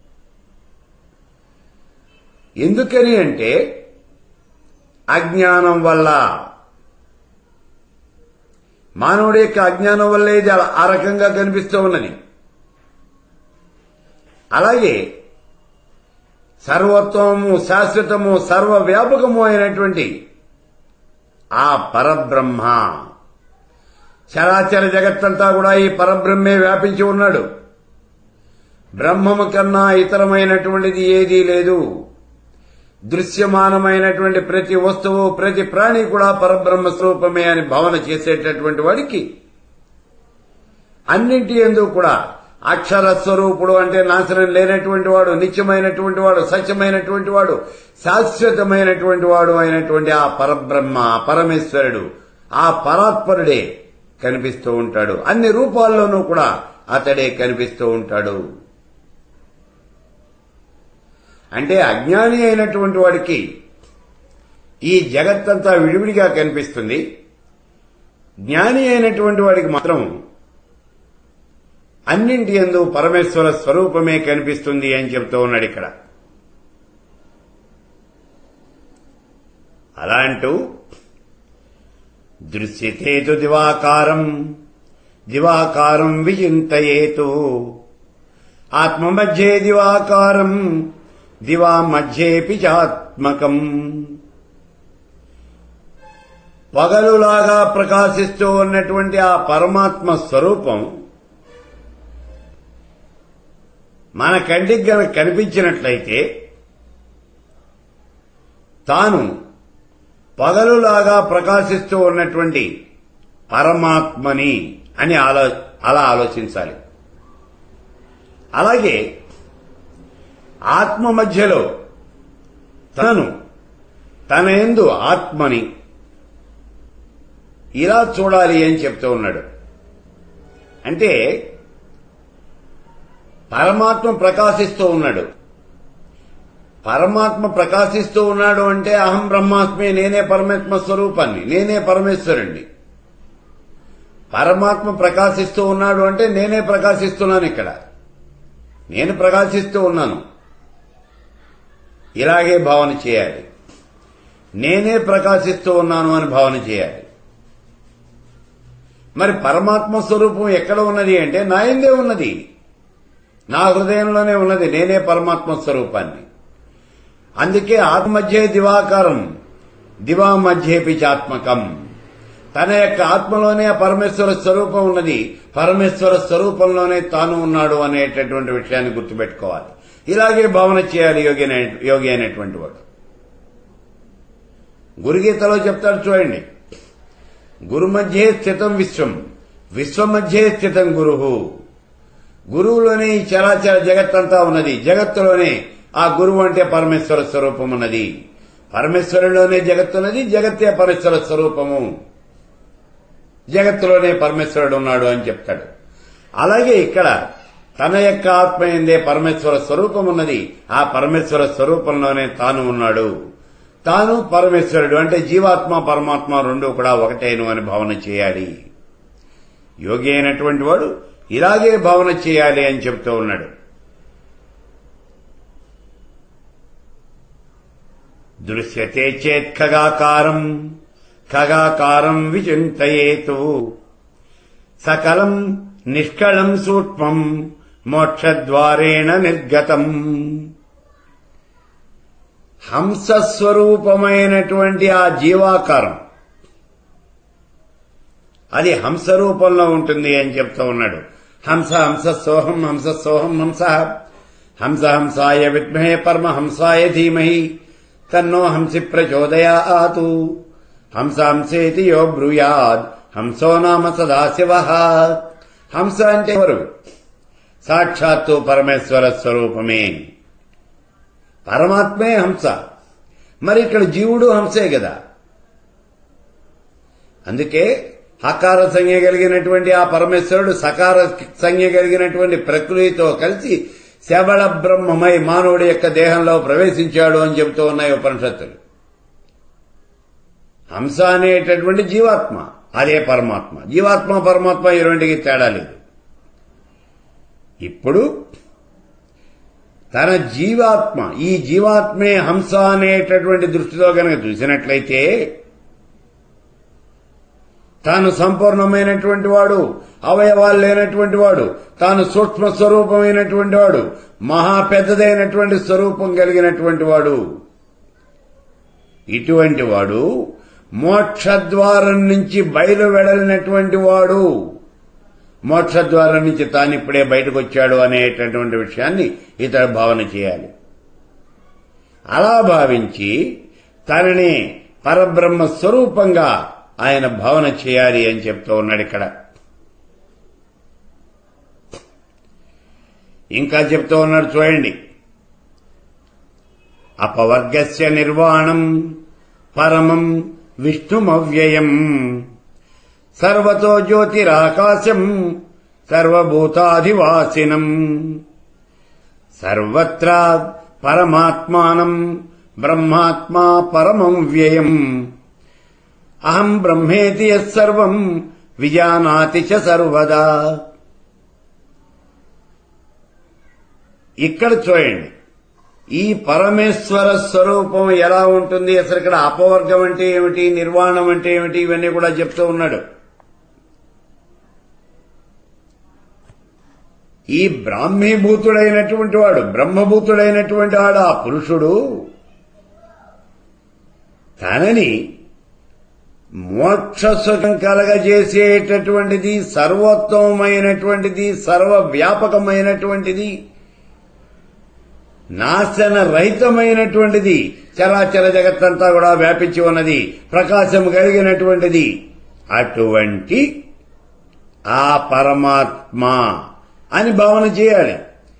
[SPEAKER 1] ఎందుకని అంటే అజ్ఞానం వల్ల మానవుడి యొక్క అజ్ఞానం వల్లే ఇది అలా- ఆ రకంగా కనిపిస్తూ ఉన్నది అలాగే సర్వత్వము శాశ్వతము సర్వవ్యాపకము అయినటువంటి ఆ పరబ్రహ్మ చరాచర జగత్తంతా కూడా ఈ పరబ్రహ్మే వ్యాపించి ఉన్నాడు బ్రహ్మము కన్నా ఇతరమైనటువంటిది ఏదీ లేదు దృశ్యమానమైనటువంటి ప్రతి వస్తువు ప్రతి ప్రాణి కూడా పరబ్రహ్మ స్వరూపమే అని భావన చేసేటటువంటి వాడికి అన్నింటి ఎందు కూడా అక్షర స్వరూపుడు అంటే నాశనం లేనటువంటి వాడు నిత్యమైనటువంటి వాడు సత్యమైనటువంటి వాడు శాశ్వతమైనటువంటి వాడు అయినటువంటి ఆ పరబ్రహ్మ ఆ పరమేశ్వరుడు ఆ పరాత్పరుడే కనిపిస్తూ ఉంటాడు అన్ని రూపాల్లోనూ కూడా అతడే కనిపిస్తూ ఉంటాడు అంటే అజ్ఞాని అయినటువంటి వాడికి ఈ జగత్తంతా విడివిడిగా కనిపిస్తుంది జ్ఞాని అయినటువంటి వాడికి మాత్రం అన్నింటి ఎందు పరమేశ్వర స్వరూపమే కనిపిస్తుంది అని చెప్తూ ఉన్నాడు ఇక్కడ అలా అంటూ దృశ్యతేతు దివాకారం దివాకారం విచింతయేతు ఆత్మ మధ్యే దివాకారం దివా మధ్యేపి చాత్మకం పగలులాగా ప్రకాశిస్తూ ఉన్నటువంటి ఆ పరమాత్మ స్వరూపం మన కంటికి గనక కనిపించినట్లయితే తాను పగలులాగా ప్రకాశిస్తూ ఉన్నటువంటి పరమాత్మని అని ఆలో అలా ఆలోచించాలి అలాగే ఆత్మ మధ్యలో తనను తన ఎందు ఆత్మని ఇలా చూడాలి అని చెప్తూ ఉన్నాడు అంటే పరమాత్మ ప్రకాశిస్తూ ఉన్నాడు పరమాత్మ ప్రకాశిస్తూ ఉన్నాడు అంటే అహం బ్రహ్మాస్మి నేనే పరమాత్మ స్వరూపాన్ని నేనే పరమేశ్వరుణ్ణి పరమాత్మ ప్రకాశిస్తూ ఉన్నాడు అంటే నేనే ప్రకాశిస్తున్నాను ఇక్కడ నేను ప్రకాశిస్తూ ఉన్నాను ఇలాగే భావన చేయాలి నేనే ప్రకాశిస్తూ ఉన్నాను అని భావన చేయాలి మరి పరమాత్మ స్వరూపం ఎక్కడ ఉన్నది అంటే నా ఎందే ఉన్నది నా హృదయంలోనే ఉన్నది నేనే పరమాత్మ స్వరూపాన్ని అందుకే ఆత్మధ్యే దివాకారం దివా మధ్యేపి చాత్మకం తన యొక్క ఆత్మలోనే ఆ పరమేశ్వర స్వరూపం ఉన్నది పరమేశ్వర స్వరూపంలోనే తాను ఉన్నాడు అనేటటువంటి విషయాన్ని గుర్తుపెట్టుకోవాలి ఇలాగే భావన చేయాలి యోగి అనే- యోగి అనేటువంటి వాడు గురుగీతలో చెప్తాడు చూడండి గురు మధ్యే స్థితం విశ్వం విశ్వ మధ్యే స్థితం గురు గురువులోనే ఈ చరాచర జగత్తంతా ఉన్నది జగత్తులోనే ఆ గురువు అంటే పరమేశ్వర స్వరూపం ఉన్నది పరమేశ్వరులోనే జగత్తున్నది జగత్తే పరమేశ్వర స్వరూపము జగత్తులోనే పరమేశ్వరుడు ఉన్నాడు అని చెప్తాడు అలాగే ఇక్కడ తన యొక్క ఆత్మ ఎందే పరమేశ్వర స్వరూపం ఉన్నది ఆ పరమేశ్వర స్వరూపంలోనే తాను ఉన్నాడు తాను పరమేశ్వరుడు అంటే జీవాత్మ పరమాత్మ రెండు కూడా ఒకటేను అని భావన చేయాలి యోగి అయినటువంటి వాడు ఇలాగే భావన చేయాలి అని చెప్తూ ఉన్నాడు దృశ్యతే చేత్ ఖగాకారం ఖగాకారం విచింతయేతు సకలం నిష్కళం సూక్ష్మం మోక్షద్వారేణ నిర్గతం హంసస్వరూపమైనటువంటి ఆ జీవాకారం అది హంస రూపంలో ఉంటుంది అని చెప్తూ ఉన్నాడు హంస హంస సోహం హంస సోహం హంస హంస హంసాయ విద్మహే పరమ హంసాయ ధీమహి తన్నో హంసి ప్రచోదయాతు హంస హంసేతి యో బ్రూయాద్ హంసో నామ సదాశివ హంస అంటే ఎవరు సాక్షాత్తు పరమేశ్వర స్వరూపమే పరమాత్మే హంస మరి ఇక్కడ జీవుడు హంసే కదా అందుకే హకార సంజ్ఞ కలిగినటువంటి ఆ పరమేశ్వరుడు సకార సంజ్ఞ కలిగినటువంటి ప్రకృతితో కలిసి శబళ బ్రహ్మమై మానవుడి యొక్క దేహంలో ప్రవేశించాడు అని చెబుతూ ఉన్నాయి ఉపనిషత్తులు హంస అనేటటువంటి జీవాత్మ అదే పరమాత్మ జీవాత్మ పరమాత్మ ఈ రెండుకి తేడా లేదు ఇప్పుడు తన జీవాత్మ ఈ జీవాత్మే హంస అనేటటువంటి దృష్టితో కనుక చూసినట్లయితే తాను సంపూర్ణమైనటువంటి వాడు అవయవాలు లేనటువంటి వాడు తాను సూక్ష్మ స్వరూపమైనటువంటి వాడు మహా పెద్దదైనటువంటి స్వరూపం కలిగినటువంటి వాడు ఇటువంటి వాడు మోక్షద్వారం నుంచి బయలు వెడలినటువంటి వాడు మోక్షద్వారం నుంచి తాను ఇప్పుడే బయటకు వచ్చాడు అనేటటువంటి విషయాన్ని ఇతడు భావన చేయాలి అలా భావించి తనని పరబ్రహ్మ స్వరూపంగా ఆయన భావన చేయాలి అని చెప్తూ ఉన్నాడు ఇక్కడ ఇంకా చెప్తూ ఉన్నాడు చూడండి అపవర్గస్య నిర్వాణం పరమం విష్ణుమవ్యయం సర్వతో జ్యోతిరాకాశం సర్వభూతాధివాసినం సర్వత్రా పరమాత్మానం బ్రహ్మాత్మా పరమం వ్యయం అహం బ్రహ్మేతి యస్సర్వం విజానాతి చ సర్వదా ఇక్కడ చూడండి ఈ పరమేశ్వర స్వరూపం ఎలా ఉంటుంది అసలు ఇక్కడ అపవర్గం అంటే ఏమిటి నిర్వాణం అంటే ఏమిటి ఇవన్నీ కూడా చెప్తూ ఉన్నాడు ఈ బ్రాహ్మీభూతుడైనటువంటి వాడు బ్రహ్మభూతుడైనటువంటి వాడు ఆ పురుషుడు తనని మోక్ష సుఖం కలగజేసేటటువంటిది సర్వోత్తమమైనటువంటిది సర్వవ్యాపకమైనటువంటిది నాశన రహితమైనటువంటిది చరాచర జగత్తంతా కూడా వ్యాపించి ఉన్నది ప్రకాశం కలిగినటువంటిది అటువంటి ఆ పరమాత్మ అని భావన చేయాలి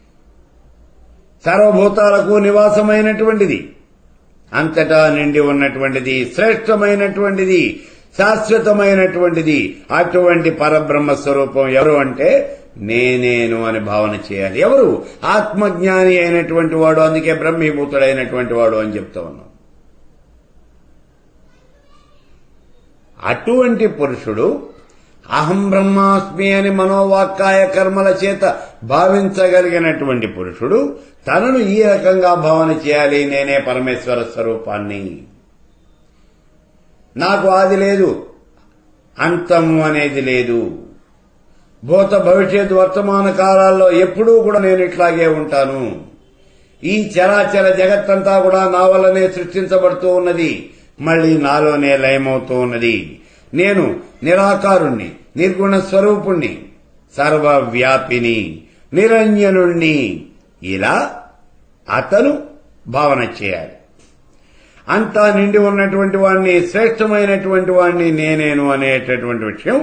[SPEAKER 1] సర్వభూతాలకు నివాసమైనటువంటిది అంతటా నిండి ఉన్నటువంటిది శ్రేష్టమైనటువంటిది శాశ్వతమైనటువంటిది అటువంటి పరబ్రహ్మ స్వరూపం ఎవరు అంటే నేనేను అని భావన చేయాలి ఎవరు ఆత్మజ్ఞాని అయినటువంటి వాడు అందుకే బ్రహ్మీభూతుడైనటువంటి వాడు అని చెప్తా ఉన్నాం అటువంటి పురుషుడు అహం బ్రహ్మాస్మి అని మనోవాక్కాయ కర్మల చేత భావించగలిగినటువంటి పురుషుడు తనను ఈ రకంగా భావన చేయాలి నేనే పరమేశ్వర స్వరూపాన్ని నాకు ఆది లేదు అంతము అనేది లేదు భూత భవిష్యత్ వర్తమాన కాలాల్లో ఎప్పుడూ కూడా నేను ఇట్లాగే ఉంటాను ఈ చరాచర జగత్తంతా కూడా నా వల్లనే సృష్టించబడుతూ ఉన్నది మళ్ళీ నాలోనే లయమవుతూ ఉన్నది నేను నిరాకారుణ్ణి నిర్గుణ స్వరూపుణ్ణి సర్వవ్యాపిని నిరంజనుణ్ణి ఇలా అతను భావన చేయాలి అంతా నిండి ఉన్నటువంటి వాణ్ణి శ్రేష్టమైనటువంటి వాణ్ణి నేనేను అనేటటువంటి విషయం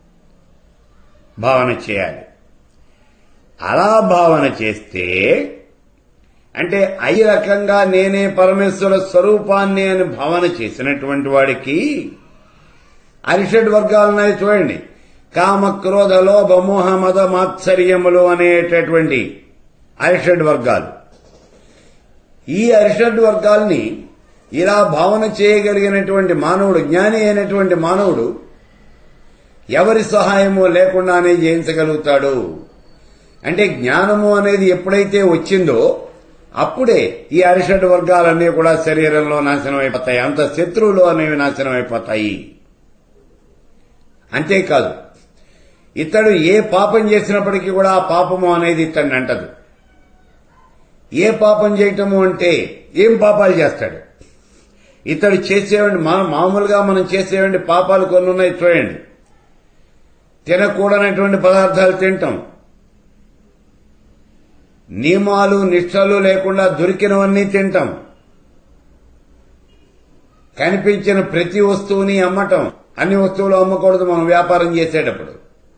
[SPEAKER 1] భావన చేయాలి అలా భావన చేస్తే అంటే ఈ రకంగా నేనే పరమేశ్వర స్వరూపాన్ని అని భావన చేసినటువంటి వాడికి అరిషడ్ వర్గాలున్నాయి చూడండి కామ క్రోధ లోభ మోహ మద మాత్సర్యములు అనేటటువంటి అరిషడ్ వర్గాలు ఈ అరిషడ్ వర్గాల్ని ఇలా భావన చేయగలిగినటువంటి మానవుడు జ్ఞాని అయినటువంటి మానవుడు ఎవరి సహాయము లేకుండానే జయించగలుగుతాడు అంటే జ్ఞానము అనేది ఎప్పుడైతే వచ్చిందో అప్పుడే ఈ అరిషడ్ వర్గాలన్నీ కూడా శరీరంలో నాశనం అయిపోతాయి అంత శత్రువులు అనేవి నాశనం అయిపోతాయి అంతేకాదు ఇతడు ఏ పాపం చేసినప్పటికీ కూడా ఆ పాపము అనేది ఇతడిని అంటదు ఏ పాపం చేయటము అంటే ఏం పాపాలు చేస్తాడు ఇతడు చేసేవండి మామూలుగా మనం చేసేవండి పాపాలు కొన్ని ఉన్నాయి చూడండి తినకూడనటువంటి పదార్థాలు తింటాం నియమాలు నిష్టలు లేకుండా దొరికినవన్నీ తింటాం కనిపించిన ప్రతి వస్తువుని అమ్మటం అన్ని వస్తువులు అమ్మకూడదు మనం వ్యాపారం చేసేటప్పుడు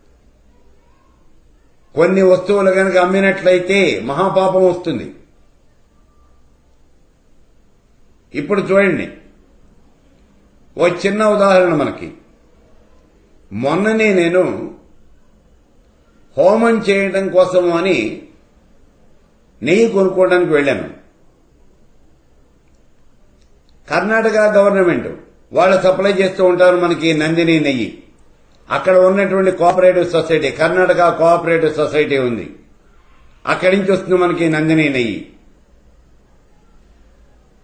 [SPEAKER 1] కొన్ని వస్తువులు కనుక అమ్మినట్లయితే మహాపాపం వస్తుంది ఇప్పుడు చూడండి ఓ చిన్న ఉదాహరణ మనకి మొన్ననే నేను హోమం చేయడం కోసము అని నెయ్యి కొనుక్కోవడానికి వెళ్ళాను కర్ణాటక గవర్నమెంట్ వాళ్ళు సప్లై చేస్తూ ఉంటారు మనకి నందిని నెయ్యి అక్కడ ఉన్నటువంటి cooperative society Karnataka cooperative society ఉంది అక్కడి నుంచి వస్తుంది మనకి నందిని నెయ్యి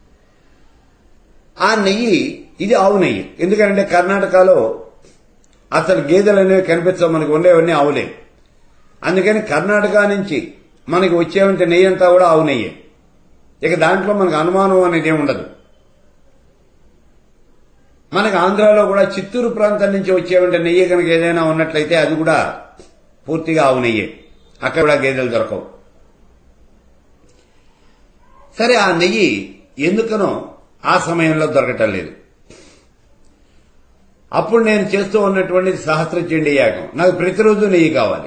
[SPEAKER 1] ఆ నెయ్యి ఇది ఆవు నెయ్యి ఎందుకంటే కర్ణాటకలో అసలు గేదెలు అనేవి కనిపించవు మనకి ఉండేవన్నీ ఆవులే అందుకని కర్ణాటక నుంచి మనకి వచ్చేవంటి నెయ్యి అంతా కూడా ఆవు నెయ్యే ఇక దాంట్లో మనకు అనుమానం అనేది ఏమి ఉండదు మనకి ఆంధ్రాలో కూడా చిత్తూరు ప్రాంతం నుంచి వచ్చేవంటి నెయ్యి కనుక ఏదైనా ఉన్నట్లయితే అది కూడా పూర్తిగా ఆవు నెయ్యే అక్కడ కూడా గేదెలు దొరకవు సరే ఆ నెయ్యి ఎందుకనో ఆ సమయంలో దొరకటం లేదు అప్పుడు నేను చేస్తూ ఉన్నటువంటి సహస్ర చండీ యాగం నాకు ప్రతిరోజు నెయ్యి కావాలి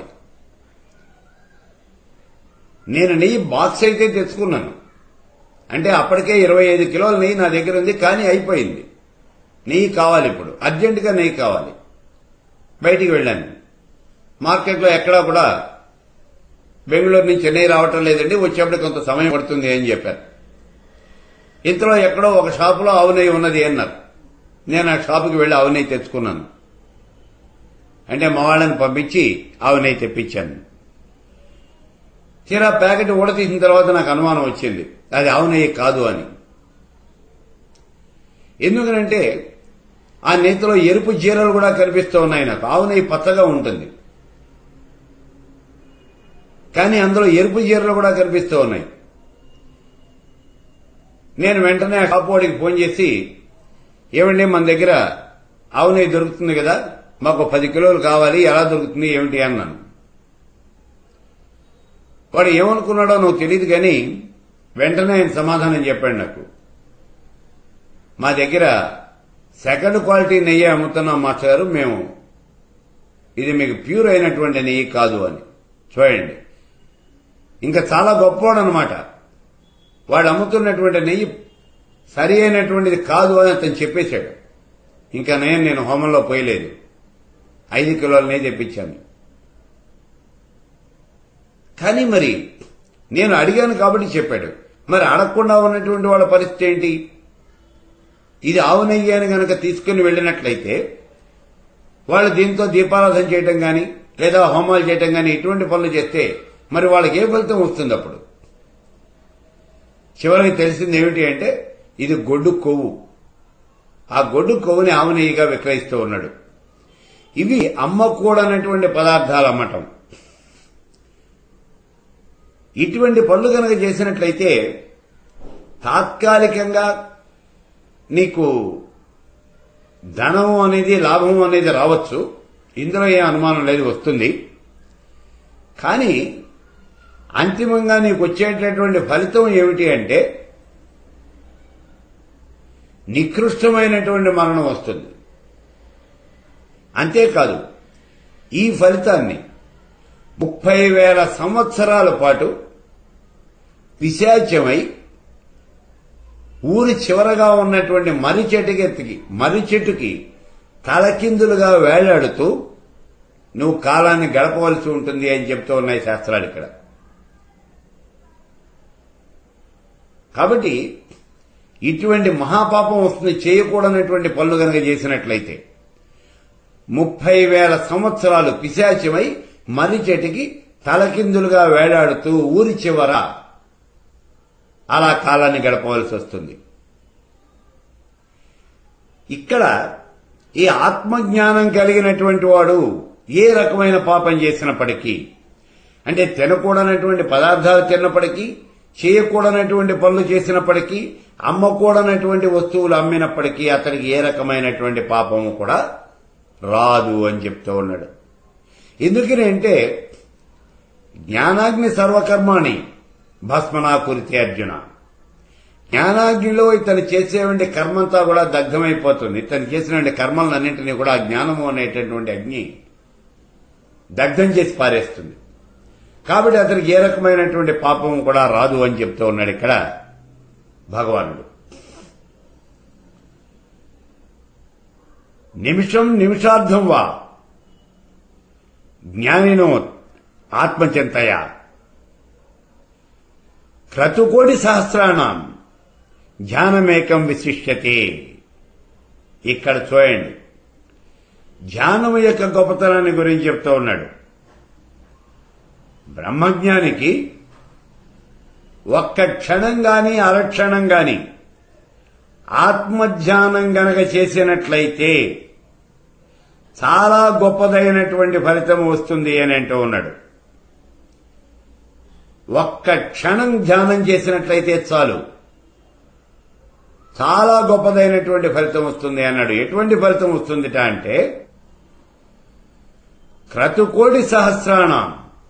[SPEAKER 1] నేను నెయ్యి బాక్స్ అయితే తెచ్చుకున్నాను అంటే అప్పటికే ఇరవై ఐదు కిలోల నెయ్యి నా దగ్గర ఉంది కానీ అయిపోయింది నెయ్యి కావాలి ఇప్పుడు అర్జెంటుగా నెయ్యి కావాలి బయటికి వెళ్ళాను మార్కెట్లో ఎక్కడా కూడా బెంగళూరు నుంచి చెన్నై రావటం లేదండి వచ్చేప్పుడు కొంత సమయం పడుతుంది అని చెప్పారు ఇంతలో ఎక్కడో ఒక షాపులో ఆవు నెయ్యి ఉన్నది అన్నారు నేను ఆ షాపుకి వెళ్లి ఆవు నెయ్యి తెచ్చుకున్నాను అంటే మా వాళ్ళని పంపించి ఆవు నెయ్యి తెప్పించాను తీరా ప్యాకెట్ ఊడతీసిన తర్వాత నాకు అనుమానం వచ్చింది అది ఆవు నెయ్యి కాదు అని ఎందుకనంటే ఆ నేతిలో ఎరుపు జీరలు కూడా కనిపిస్తూ ఉన్నాయి నాకు ఆవు నెయ్యి పచ్చగా ఉంటుంది కానీ అందులో ఎరుపు జీరలు కూడా కనిపిస్తూ ఉన్నాయి నేను వెంటనే ఆ షాప్ వాడికి ఫోన్ చేసి ఏమండి మన దగ్గర ఆవు నెయ్యి దొరుకుతుంది కదా మాకు పది కిలోలు కావాలి ఎలా దొరుకుతుంది ఏమిటి అన్నాను వాడు ఏమనుకున్నాడో నాకు తెలియదు కానీ వెంటనే ఆయన సమాధానం చెప్పాడు నాకు మా దగ్గర సెకండ్ క్వాలిటీ నెయ్యి అమ్ముతున్నాం మాస్టర్ గారు మేము ఇది మీకు ప్యూర్ అయినటువంటి నెయ్యి కాదు అని చూడండి ఇంకా చాలా గొప్పవాడు అనమాట వాడు అమ్ముతున్నటువంటి నెయ్యి సరి అయినటువంటిది కాదు అని అతను చెప్పేశాడు ఇంకా నేను నేను హోమంలో పోయలేదు ఐదు కిలోల నెయ్యి తెప్పించాను కానీ మరి నేను అడిగాను కాబట్టి చెప్పాడు మరి అడగకుండా ఉన్నటువంటి వాళ్ళ పరిస్థితి ఏంటి ఇది ఆవు నెయ్యి అని గనక తీసుకుని వెళ్ళినట్లయితే వాళ్ళు దీంతో దీపారాధన చేయటం గాని లేదా హోమాలు చేయటం గాని ఇటువంటి పనులు చేస్తే మరి వాళ్ళకి ఏ ఫలితం వస్తుంది అప్పుడు చివరికి తెలిసింది ఏమిటి అంటే ఇది గొడ్డు కొవ్వు ఆ గొడ్డు కొవ్వుని ఆవు నెయ్యిగా విక్రయిస్తూ ఉన్నాడు ఇవి అమ్మకూడనటువంటి పదార్థాలు అమ్మటం ఇటువంటి పనులు కనుక చేసినట్లయితే తాత్కాలికంగా నీకు ధనం అనేది లాభం అనేది రావచ్చు ఇందులో ఏ అనుమానం లేదు వస్తుంది కానీ అంతిమంగా నీకు వచ్చేటటువంటి ఫలితం ఏమిటి అంటే నికృష్టమైనటువంటి మరణం వస్తుంది అంతేకాదు ఈ ఫలితాన్ని ముప్పై వేల సంవత్సరాల పాటు పిశాచ్యమై ఊరి చివరగా ఉన్నటువంటి మర్రి చెట్టుకెత్తికి మర్రి చెట్టుకి తలకిందులుగా వేలాడుతూ నువ్వు కాలాన్ని గడపవలసి ఉంటుంది అని చెప్తూ ఉన్నాయి శాస్త్రాలు ఇక్కడ కాబట్టి ఇటువంటి మహాపాపం వస్తుంది చేయకూడనటువంటి పనులు కనుక చేసినట్లయితే ముప్పై వేల సంవత్సరాలు పిశాచమై మర్రి చెట్టుకి తలకిందులుగా వేలాడుతూ ఊరి చివర అలా కాలాన్ని గడపవలసి వస్తుంది ఇక్కడ ఈ ఆత్మజ్ఞానం కలిగినటువంటి వాడు ఏ రకమైన పాపం చేసినప్పటికీ అంటే తినకూడనటువంటి పదార్థాలు తిన్నప్పటికీ చేయకూడనటువంటి పనులు చేసినప్పటికీ అమ్మకూడనటువంటి వస్తువులు అమ్మినప్పటికీ అతనికి ఏ రకమైనటువంటి పాపము కూడా రాదు అని చెప్తూ ఉన్నాడు ఎందుకని అంటే జ్ఞానాగ్ని సర్వకర్మాణి భస్మనా కురితే అర్జున జ్ఞానాగ్నిలో ఇతను చేసేటువంటి కర్మంతా కూడా దగ్ధమైపోతుంది ఇతను చేసినటువంటి కర్మలన్నింటినీ కూడా జ్ఞానము అనేటటువంటి అగ్ని దగ్ధం చేసి పారేస్తుంది కాబట్టి అతనికి ఏ రకమైనటువంటి పాపం కూడా రాదు అని చెప్తూ ఉన్నాడు ఇక్కడ భగవానుడు నిమిషం నిమిషార్థం వా జ్ఞానినో ఆత్మచింతయ క్రతుకోటి సహస్రాణం ధ్యానమేకం విశిష్యతే ఇక్కడ చూడండి ధ్యానము యొక్క గొప్పతనాన్ని గురించి చెప్తూ ఉన్నాడు బ్రహ్మజ్ఞానికి ఒక్క క్షణం గాని అరక్షణం గాని ఆత్మధ్యానం గనక చేసినట్లయితే చాలా గొప్పదైనటువంటి ఫలితం వస్తుంది అని అంటూ ఉన్నాడు ఒక్క క్షణం ధ్యానం చేసినట్లయితే చాలు చాలా గొప్పదైనటువంటి ఫలితం వస్తుంది అన్నాడు ఎటువంటి ఫలితం వస్తుందిట అంటే క్రతుకోటి సహస్రాణం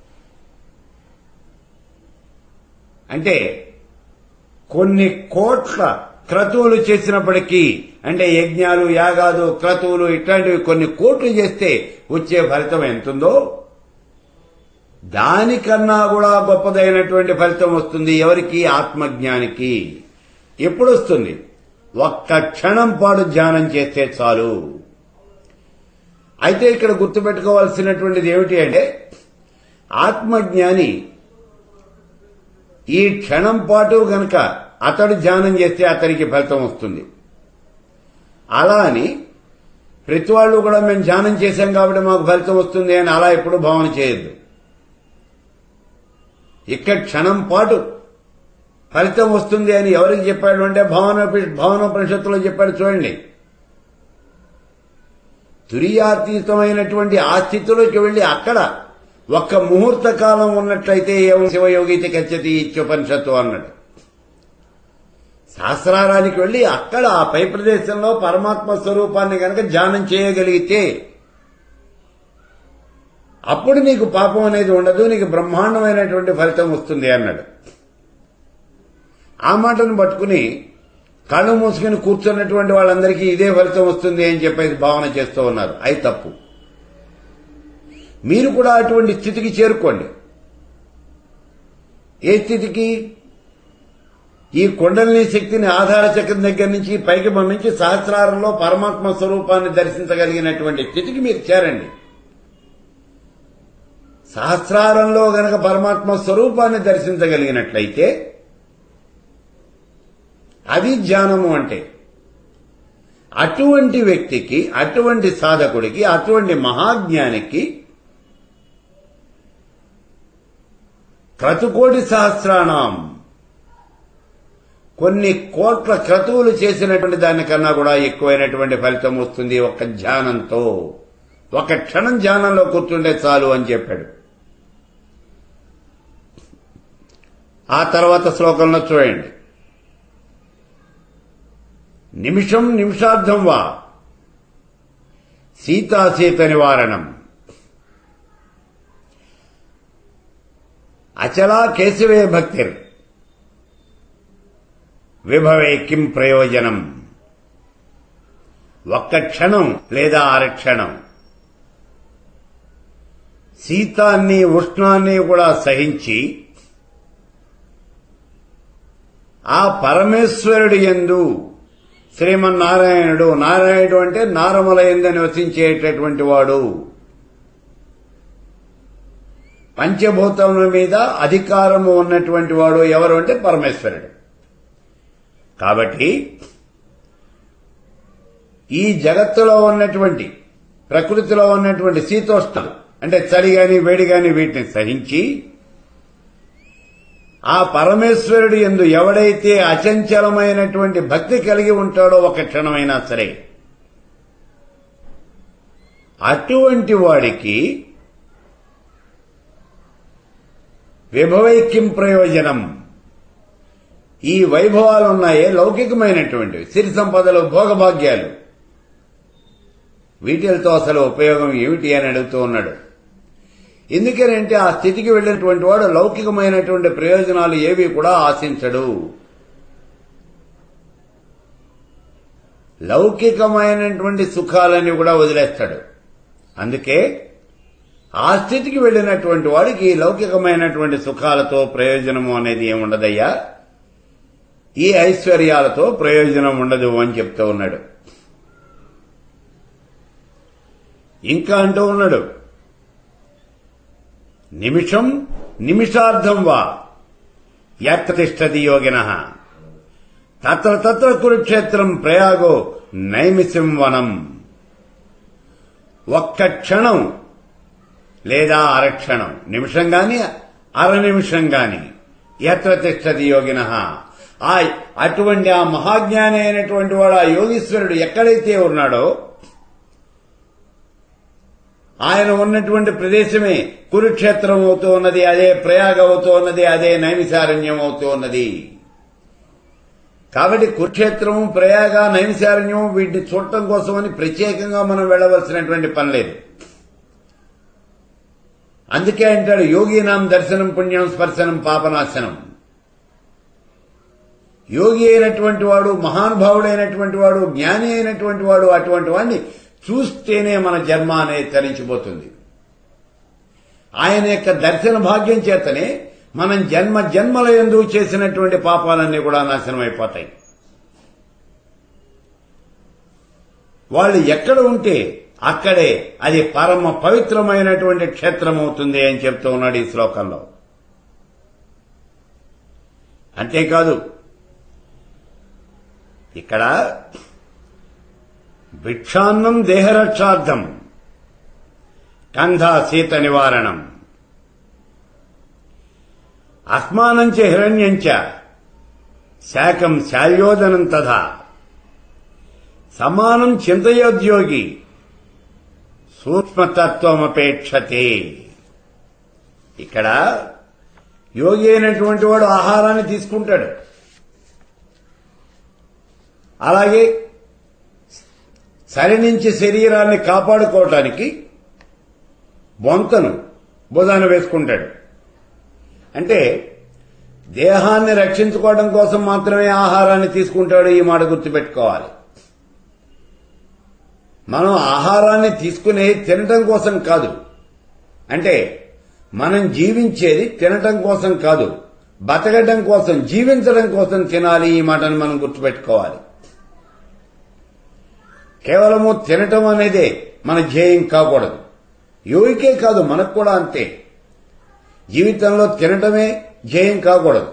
[SPEAKER 1] అంటే కొన్ని కోట్ల క్రతువులు చేసినప్పటికీ అంటే యజ్ఞాలు యాగాలు క్రతువులు ఇట్లాంటివి కొన్ని కోట్లు చేస్తే వచ్చే ఫలితం ఎంతుందో దానికన్నా కూడా గొప్పదైనటువంటి ఫలితం వస్తుంది ఎవరికి ఆత్మజ్ఞానికి ఎప్పుడు వస్తుంది ఒక్క క్షణం పాటు ధ్యానం చేస్తే చాలు అయితే ఇక్కడ గుర్తుపెట్టుకోవాల్సినటువంటిది ఏమిటి అంటే ఆత్మజ్ఞాని ఈ క్షణం పాటు గనక అతడు ధ్యానం చేస్తే అతనికి ఫలితం వస్తుంది అలా అని ప్రతి వాళ్ళు కూడా మేము ధ్యానం చేశాం కాబట్టి మాకు ఫలితం వస్తుంది అని అలా ఎప్పుడు భావన చేయొద్దు ఇక్కడ క్షణం పాటు ఫలితం వస్తుంది అని ఎవరికి చెప్పాడు అంటే భావన భావన పరిషత్తులో చెప్పాడు చూడండి తురియాతీతమైనటువంటి ఆ స్థితిలోకి వెళ్లి అక్కడ ఒక్క ముహూర్త కాలం ఉన్నట్లయితే ఏం శివయోగితి కచ్చతి ఇత్యుపనిషత్తు అన్నాడు శాస్త్రారానికి వెళ్లి అక్కడ ఆ పై ప్రదేశంలో పరమాత్మ స్వరూపాన్ని గనక ధ్యానం చేయగలిగితే అప్పుడు నీకు పాపం అనేది ఉండదు నీకు బ్రహ్మాండమైనటువంటి ఫలితం వస్తుంది అన్నాడు ఆ మాటను పట్టుకుని కళ్ళు మూసుకుని కూర్చున్నటువంటి వాళ్ళందరికీ ఇదే ఫలితం వస్తుంది అని చెప్పేసి భావన చేస్తూ ఉన్నారు అది తప్పు మీరు కూడా అటువంటి స్థితికి చేరుకోండి ఏ స్థితికి ఈ కుండలిని శక్తిని ఆధార చక్రం దగ్గర నుంచి పైకి పంపించి సహస్రారంలో పరమాత్మ స్వరూపాన్ని దర్శించగలిగినటువంటి స్థితికి మీరు చేరండి సహస్రారంలో గనక పరమాత్మ స్వరూపాన్ని దర్శించగలిగినట్లయితే అది ధ్యానము అంటే అటువంటి వ్యక్తికి అటువంటి సాధకుడికి అటువంటి మహాజ్ఞానికి క్రతుకోటి సహస్రాణం కొన్ని కోట్ల క్రతువులు చేసినటువంటి దానికన్నా కూడా ఎక్కువైనటువంటి ఫలితం వస్తుంది ఒక ధ్యానంతో ఒక క్షణం ధ్యానంలో కూర్చుంటే చాలు అని చెప్పాడు ఆ తర్వాత శ్లోకంలో చూడండి నిమిషం నిమిషార్థం వా సీతాసీత నివారణం అచలా కేశవే భక్తిర్ విభవే కిం ప్రయోజనం ఒక్క క్షణం లేదా అరక్షణం శీతాన్ని ఉష్ణాన్ని కూడా సహించి ఆ పరమేశ్వరుడి ఎందు శ్రీమన్నారాయణుడు నారాయణుడు అంటే నారమల ఎందు నివసించేటటువంటి వాడు పంచభూతముల మీద అధికారము ఉన్నటువంటి వాడు ఎవరు అంటే పరమేశ్వరుడు కాబట్టి ఈ జగత్తులో ఉన్నటువంటి ప్రకృతిలో ఉన్నటువంటి శీతోష్ణాలు అంటే చలి గాని వేడి గాని వీటిని సహించి ఆ పరమేశ్వరుడు ఎందు ఎవడైతే అచంచలమైనటువంటి భక్తి కలిగి ఉంటాడో ఒక క్షణమైనా సరే అటువంటి వాడికి విభవైక్యం ప్రయోజనం ఈ వైభవాలు ఉన్నాయే లౌకికమైనటువంటివి సిరి సంపదలు భోగభాగ్యాలు వీటితో అసలు ఉపయోగం ఏమిటి అని అడుగుతూ ఉన్నాడు ఎందుకనంటే ఆ స్థితికి వెళ్ళినటువంటి వాడు లౌకికమైనటువంటి ప్రయోజనాలు ఏవి కూడా ఆశించడు లౌకికమైనటువంటి సుఖాలని కూడా వదిలేస్తాడు అందుకే ఆ స్థితికి వెళ్ళినటువంటి వాడికి లౌకికమైనటువంటి సుఖాలతో ప్రయోజనము అనేది ఏముండదయ్యా ఈ ఐశ్వర్యాలతో ప్రయోజనం ఉండదు అని చెప్తూ ఉన్నాడు ఇంకా అంటూ ఉన్నాడు నిమిషం నిమిషార్థం వా ఎత్ర తిష్టతి యోగిన తత్ర తత్ర కురుక్షేత్రం ప్రయాగో నైమిషం వనం ఒక్క క్షణం లేదా అరక్షణం నిమిషం గాని అర నిమిషం గాని ఎత్ర తిష్టతి యోగిన ఆ అటువంటి ఆ మహాజ్ఞాని అయినటువంటి వాడు ఆ యోగీశ్వరుడు ఎక్కడైతే ఉన్నాడో ఆయన ఉన్నటువంటి ప్రదేశమే కురుక్షేత్రం అవుతూ ఉన్నది అదే ప్రయాగ అవుతూ ఉన్నది అదే నైమిసారణ్యం అవుతూ ఉన్నది కాబట్టి కురుక్షేత్రం ప్రయాగ నైమిసారణ్యం వీటిని చూడటం కోసమని ప్రత్యేకంగా మనం వెళ్ళవలసినటువంటి పని లేదు అందుకే అంటాడు యోగీనాం దర్శనం పుణ్యం స్పర్శనం పాపనాశనం యోగి అయినటువంటి వాడు మహానుభావుడైనటువంటి వాడు జ్ఞాని అయినటువంటి వాడు అటువంటి వాడిని చూస్తేనే మన జన్మ అనేది తరించిపోతుంది ఆయన యొక్క దర్శన భాగ్యం చేతనే మనం జన్మ జన్మల ఎందు చేసినటువంటి పాపాలన్నీ కూడా నాశనం అయిపోతాయి వాళ్ళు ఎక్కడ ఉంటే అక్కడే అది పరమ పవిత్రమైనటువంటి క్షేత్రం అవుతుంది అని చెప్తూ ఉన్నాడు ఈ శ్లోకంలో అంతేకాదు ఇక్కడ భిక్షాన్నం దేహరక్షార్థం కంధ శీత నివారణం అస్మానంచ హిరణ్యంచ శాకం శాల్యోదనం తథా సమానం చింతయోద్యోగి సూక్ష్మతత్వమపేక్షతే ఇక్కడ యోగి అయినటువంటి వాడు ఆహారాన్ని తీసుకుంటాడు అలాగే సరి నుంచి శరీరాన్ని కాపాడుకోవటానికి బొంతను భుజాన వేసుకుంటాడు అంటే దేహాన్ని రక్షించుకోవడం కోసం మాత్రమే ఆహారాన్ని తీసుకుంటాడు ఈ మాట గుర్తుపెట్టుకోవాలి మనం ఆహారాన్ని తీసుకునే తినటం కోసం కాదు అంటే మనం జీవించేది తినటం కోసం కాదు బతకడం కోసం జీవించడం కోసం తినాలి ఈ మాటను మనం గుర్తుపెట్టుకోవాలి కేవలము తినటం అనేదే మన ధ్యేయం కాకూడదు యోగికే కాదు మనకు కూడా అంతే జీవితంలో తినటమే ధ్యేయం కాకూడదు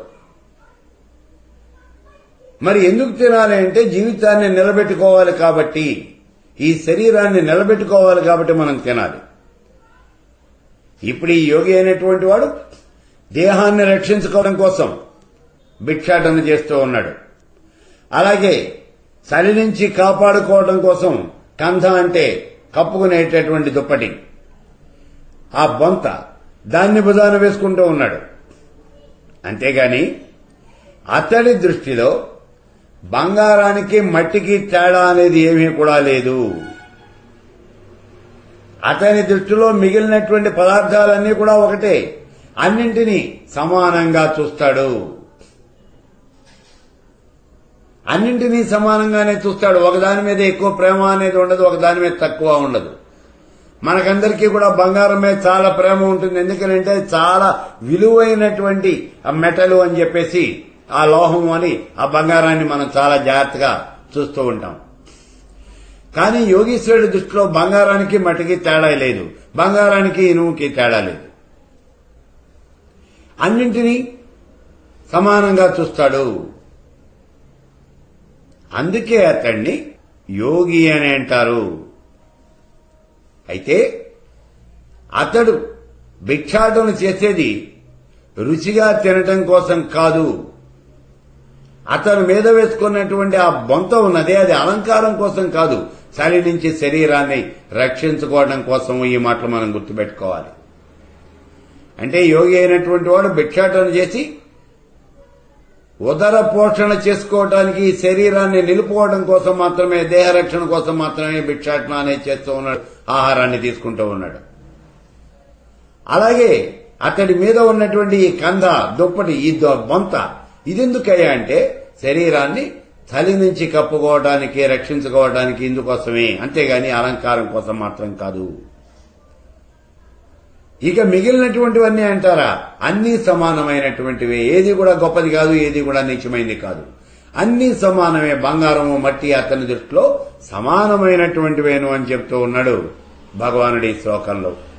[SPEAKER 1] మరి ఎందుకు తినాలి అంటే జీవితాన్ని నిలబెట్టుకోవాలి కాబట్టి ఈ శరీరాన్ని నిలబెట్టుకోవాలి కాబట్టి మనం తినాలి ఇప్పుడు ఈ యోగి అయినటువంటి వాడు దేహాన్ని రక్షించుకోవడం కోసం భిక్షాటన చేస్తూ ఉన్నాడు అలాగే చలి నుంచి కాపాడుకోవడం కోసం కంధ అంటే కప్పుకునేటటువంటి దుప్పటి ఆ బొంత దాన్ని భుజాన వేసుకుంటూ ఉన్నాడు అంతేగాని అతడి దృష్టిలో బంగారానికి మట్టికి తేడా అనేది ఏమీ కూడా లేదు అతని దృష్టిలో మిగిలినటువంటి పదార్థాలన్నీ కూడా ఒకటే అన్నింటినీ సమానంగా చూస్తాడు అన్నింటినీ సమానంగానే చూస్తాడు ఒకదాని మీద ఎక్కువ ప్రేమ అనేది ఉండదు ఒకదాని మీద తక్కువ ఉండదు మనకందరికీ కూడా బంగారం మీద చాలా ప్రేమ ఉంటుంది ఎందుకంటే చాలా విలువైనటువంటి ఆ మెటల్ అని చెప్పేసి ఆ లోహం అని ఆ బంగారాన్ని మనం చాలా జాగ్రత్తగా చూస్తూ ఉంటాం కానీ యోగీశ్వరుడి దృష్టిలో బంగారానికి మట్టికి తేడా లేదు బంగారానికి ఇనుముకి తేడా లేదు అన్నింటినీ సమానంగా చూస్తాడు అందుకే అతన్ని యోగి అని అంటారు అయితే అతడు భిక్షాటన చేసేది రుచిగా తినటం కోసం కాదు అతను మీద వేసుకున్నటువంటి ఆ బొంత ఉన్నదే అది అలంకారం కోసం కాదు చలి నుంచి శరీరాన్ని రక్షించుకోవడం కోసం ఈ మాటలు మనం గుర్తుపెట్టుకోవాలి అంటే యోగి అయినటువంటి వాడు భిక్షాటన చేసి ఉదర పోషణ చేసుకోవడానికి ఈ శరీరాన్ని నిలుపుకోవడం కోసం మాత్రమే దేహ రక్షణ కోసం మాత్రమే భిక్షాటన అనేది చేస్తూ ఉన్నాడు ఆహారాన్ని తీసుకుంటూ ఉన్నాడు అలాగే అతడి మీద ఉన్నటువంటి ఈ కంద దుప్పటి ఈ దొ- బొంత ఇదెందుకయ్యా అంటే శరీరాన్ని చలి నుంచి కప్పుకోవడానికి రక్షించుకోవడానికి ఇందుకోసమే అంతేగాని అలంకారం కోసం మాత్రం కాదు ఇక మిగిలినటువంటివన్నీ అంటారా అన్నీ సమానమైనటువంటివే ఏది కూడా గొప్పది కాదు ఏది కూడా నీచమైంది కాదు అన్నీ సమానమే బంగారము మట్టి అతని దృష్టిలో సమానమైనటువంటివేను అని చెప్తూ ఉన్నాడు భగవానుడి శ్లోకంలో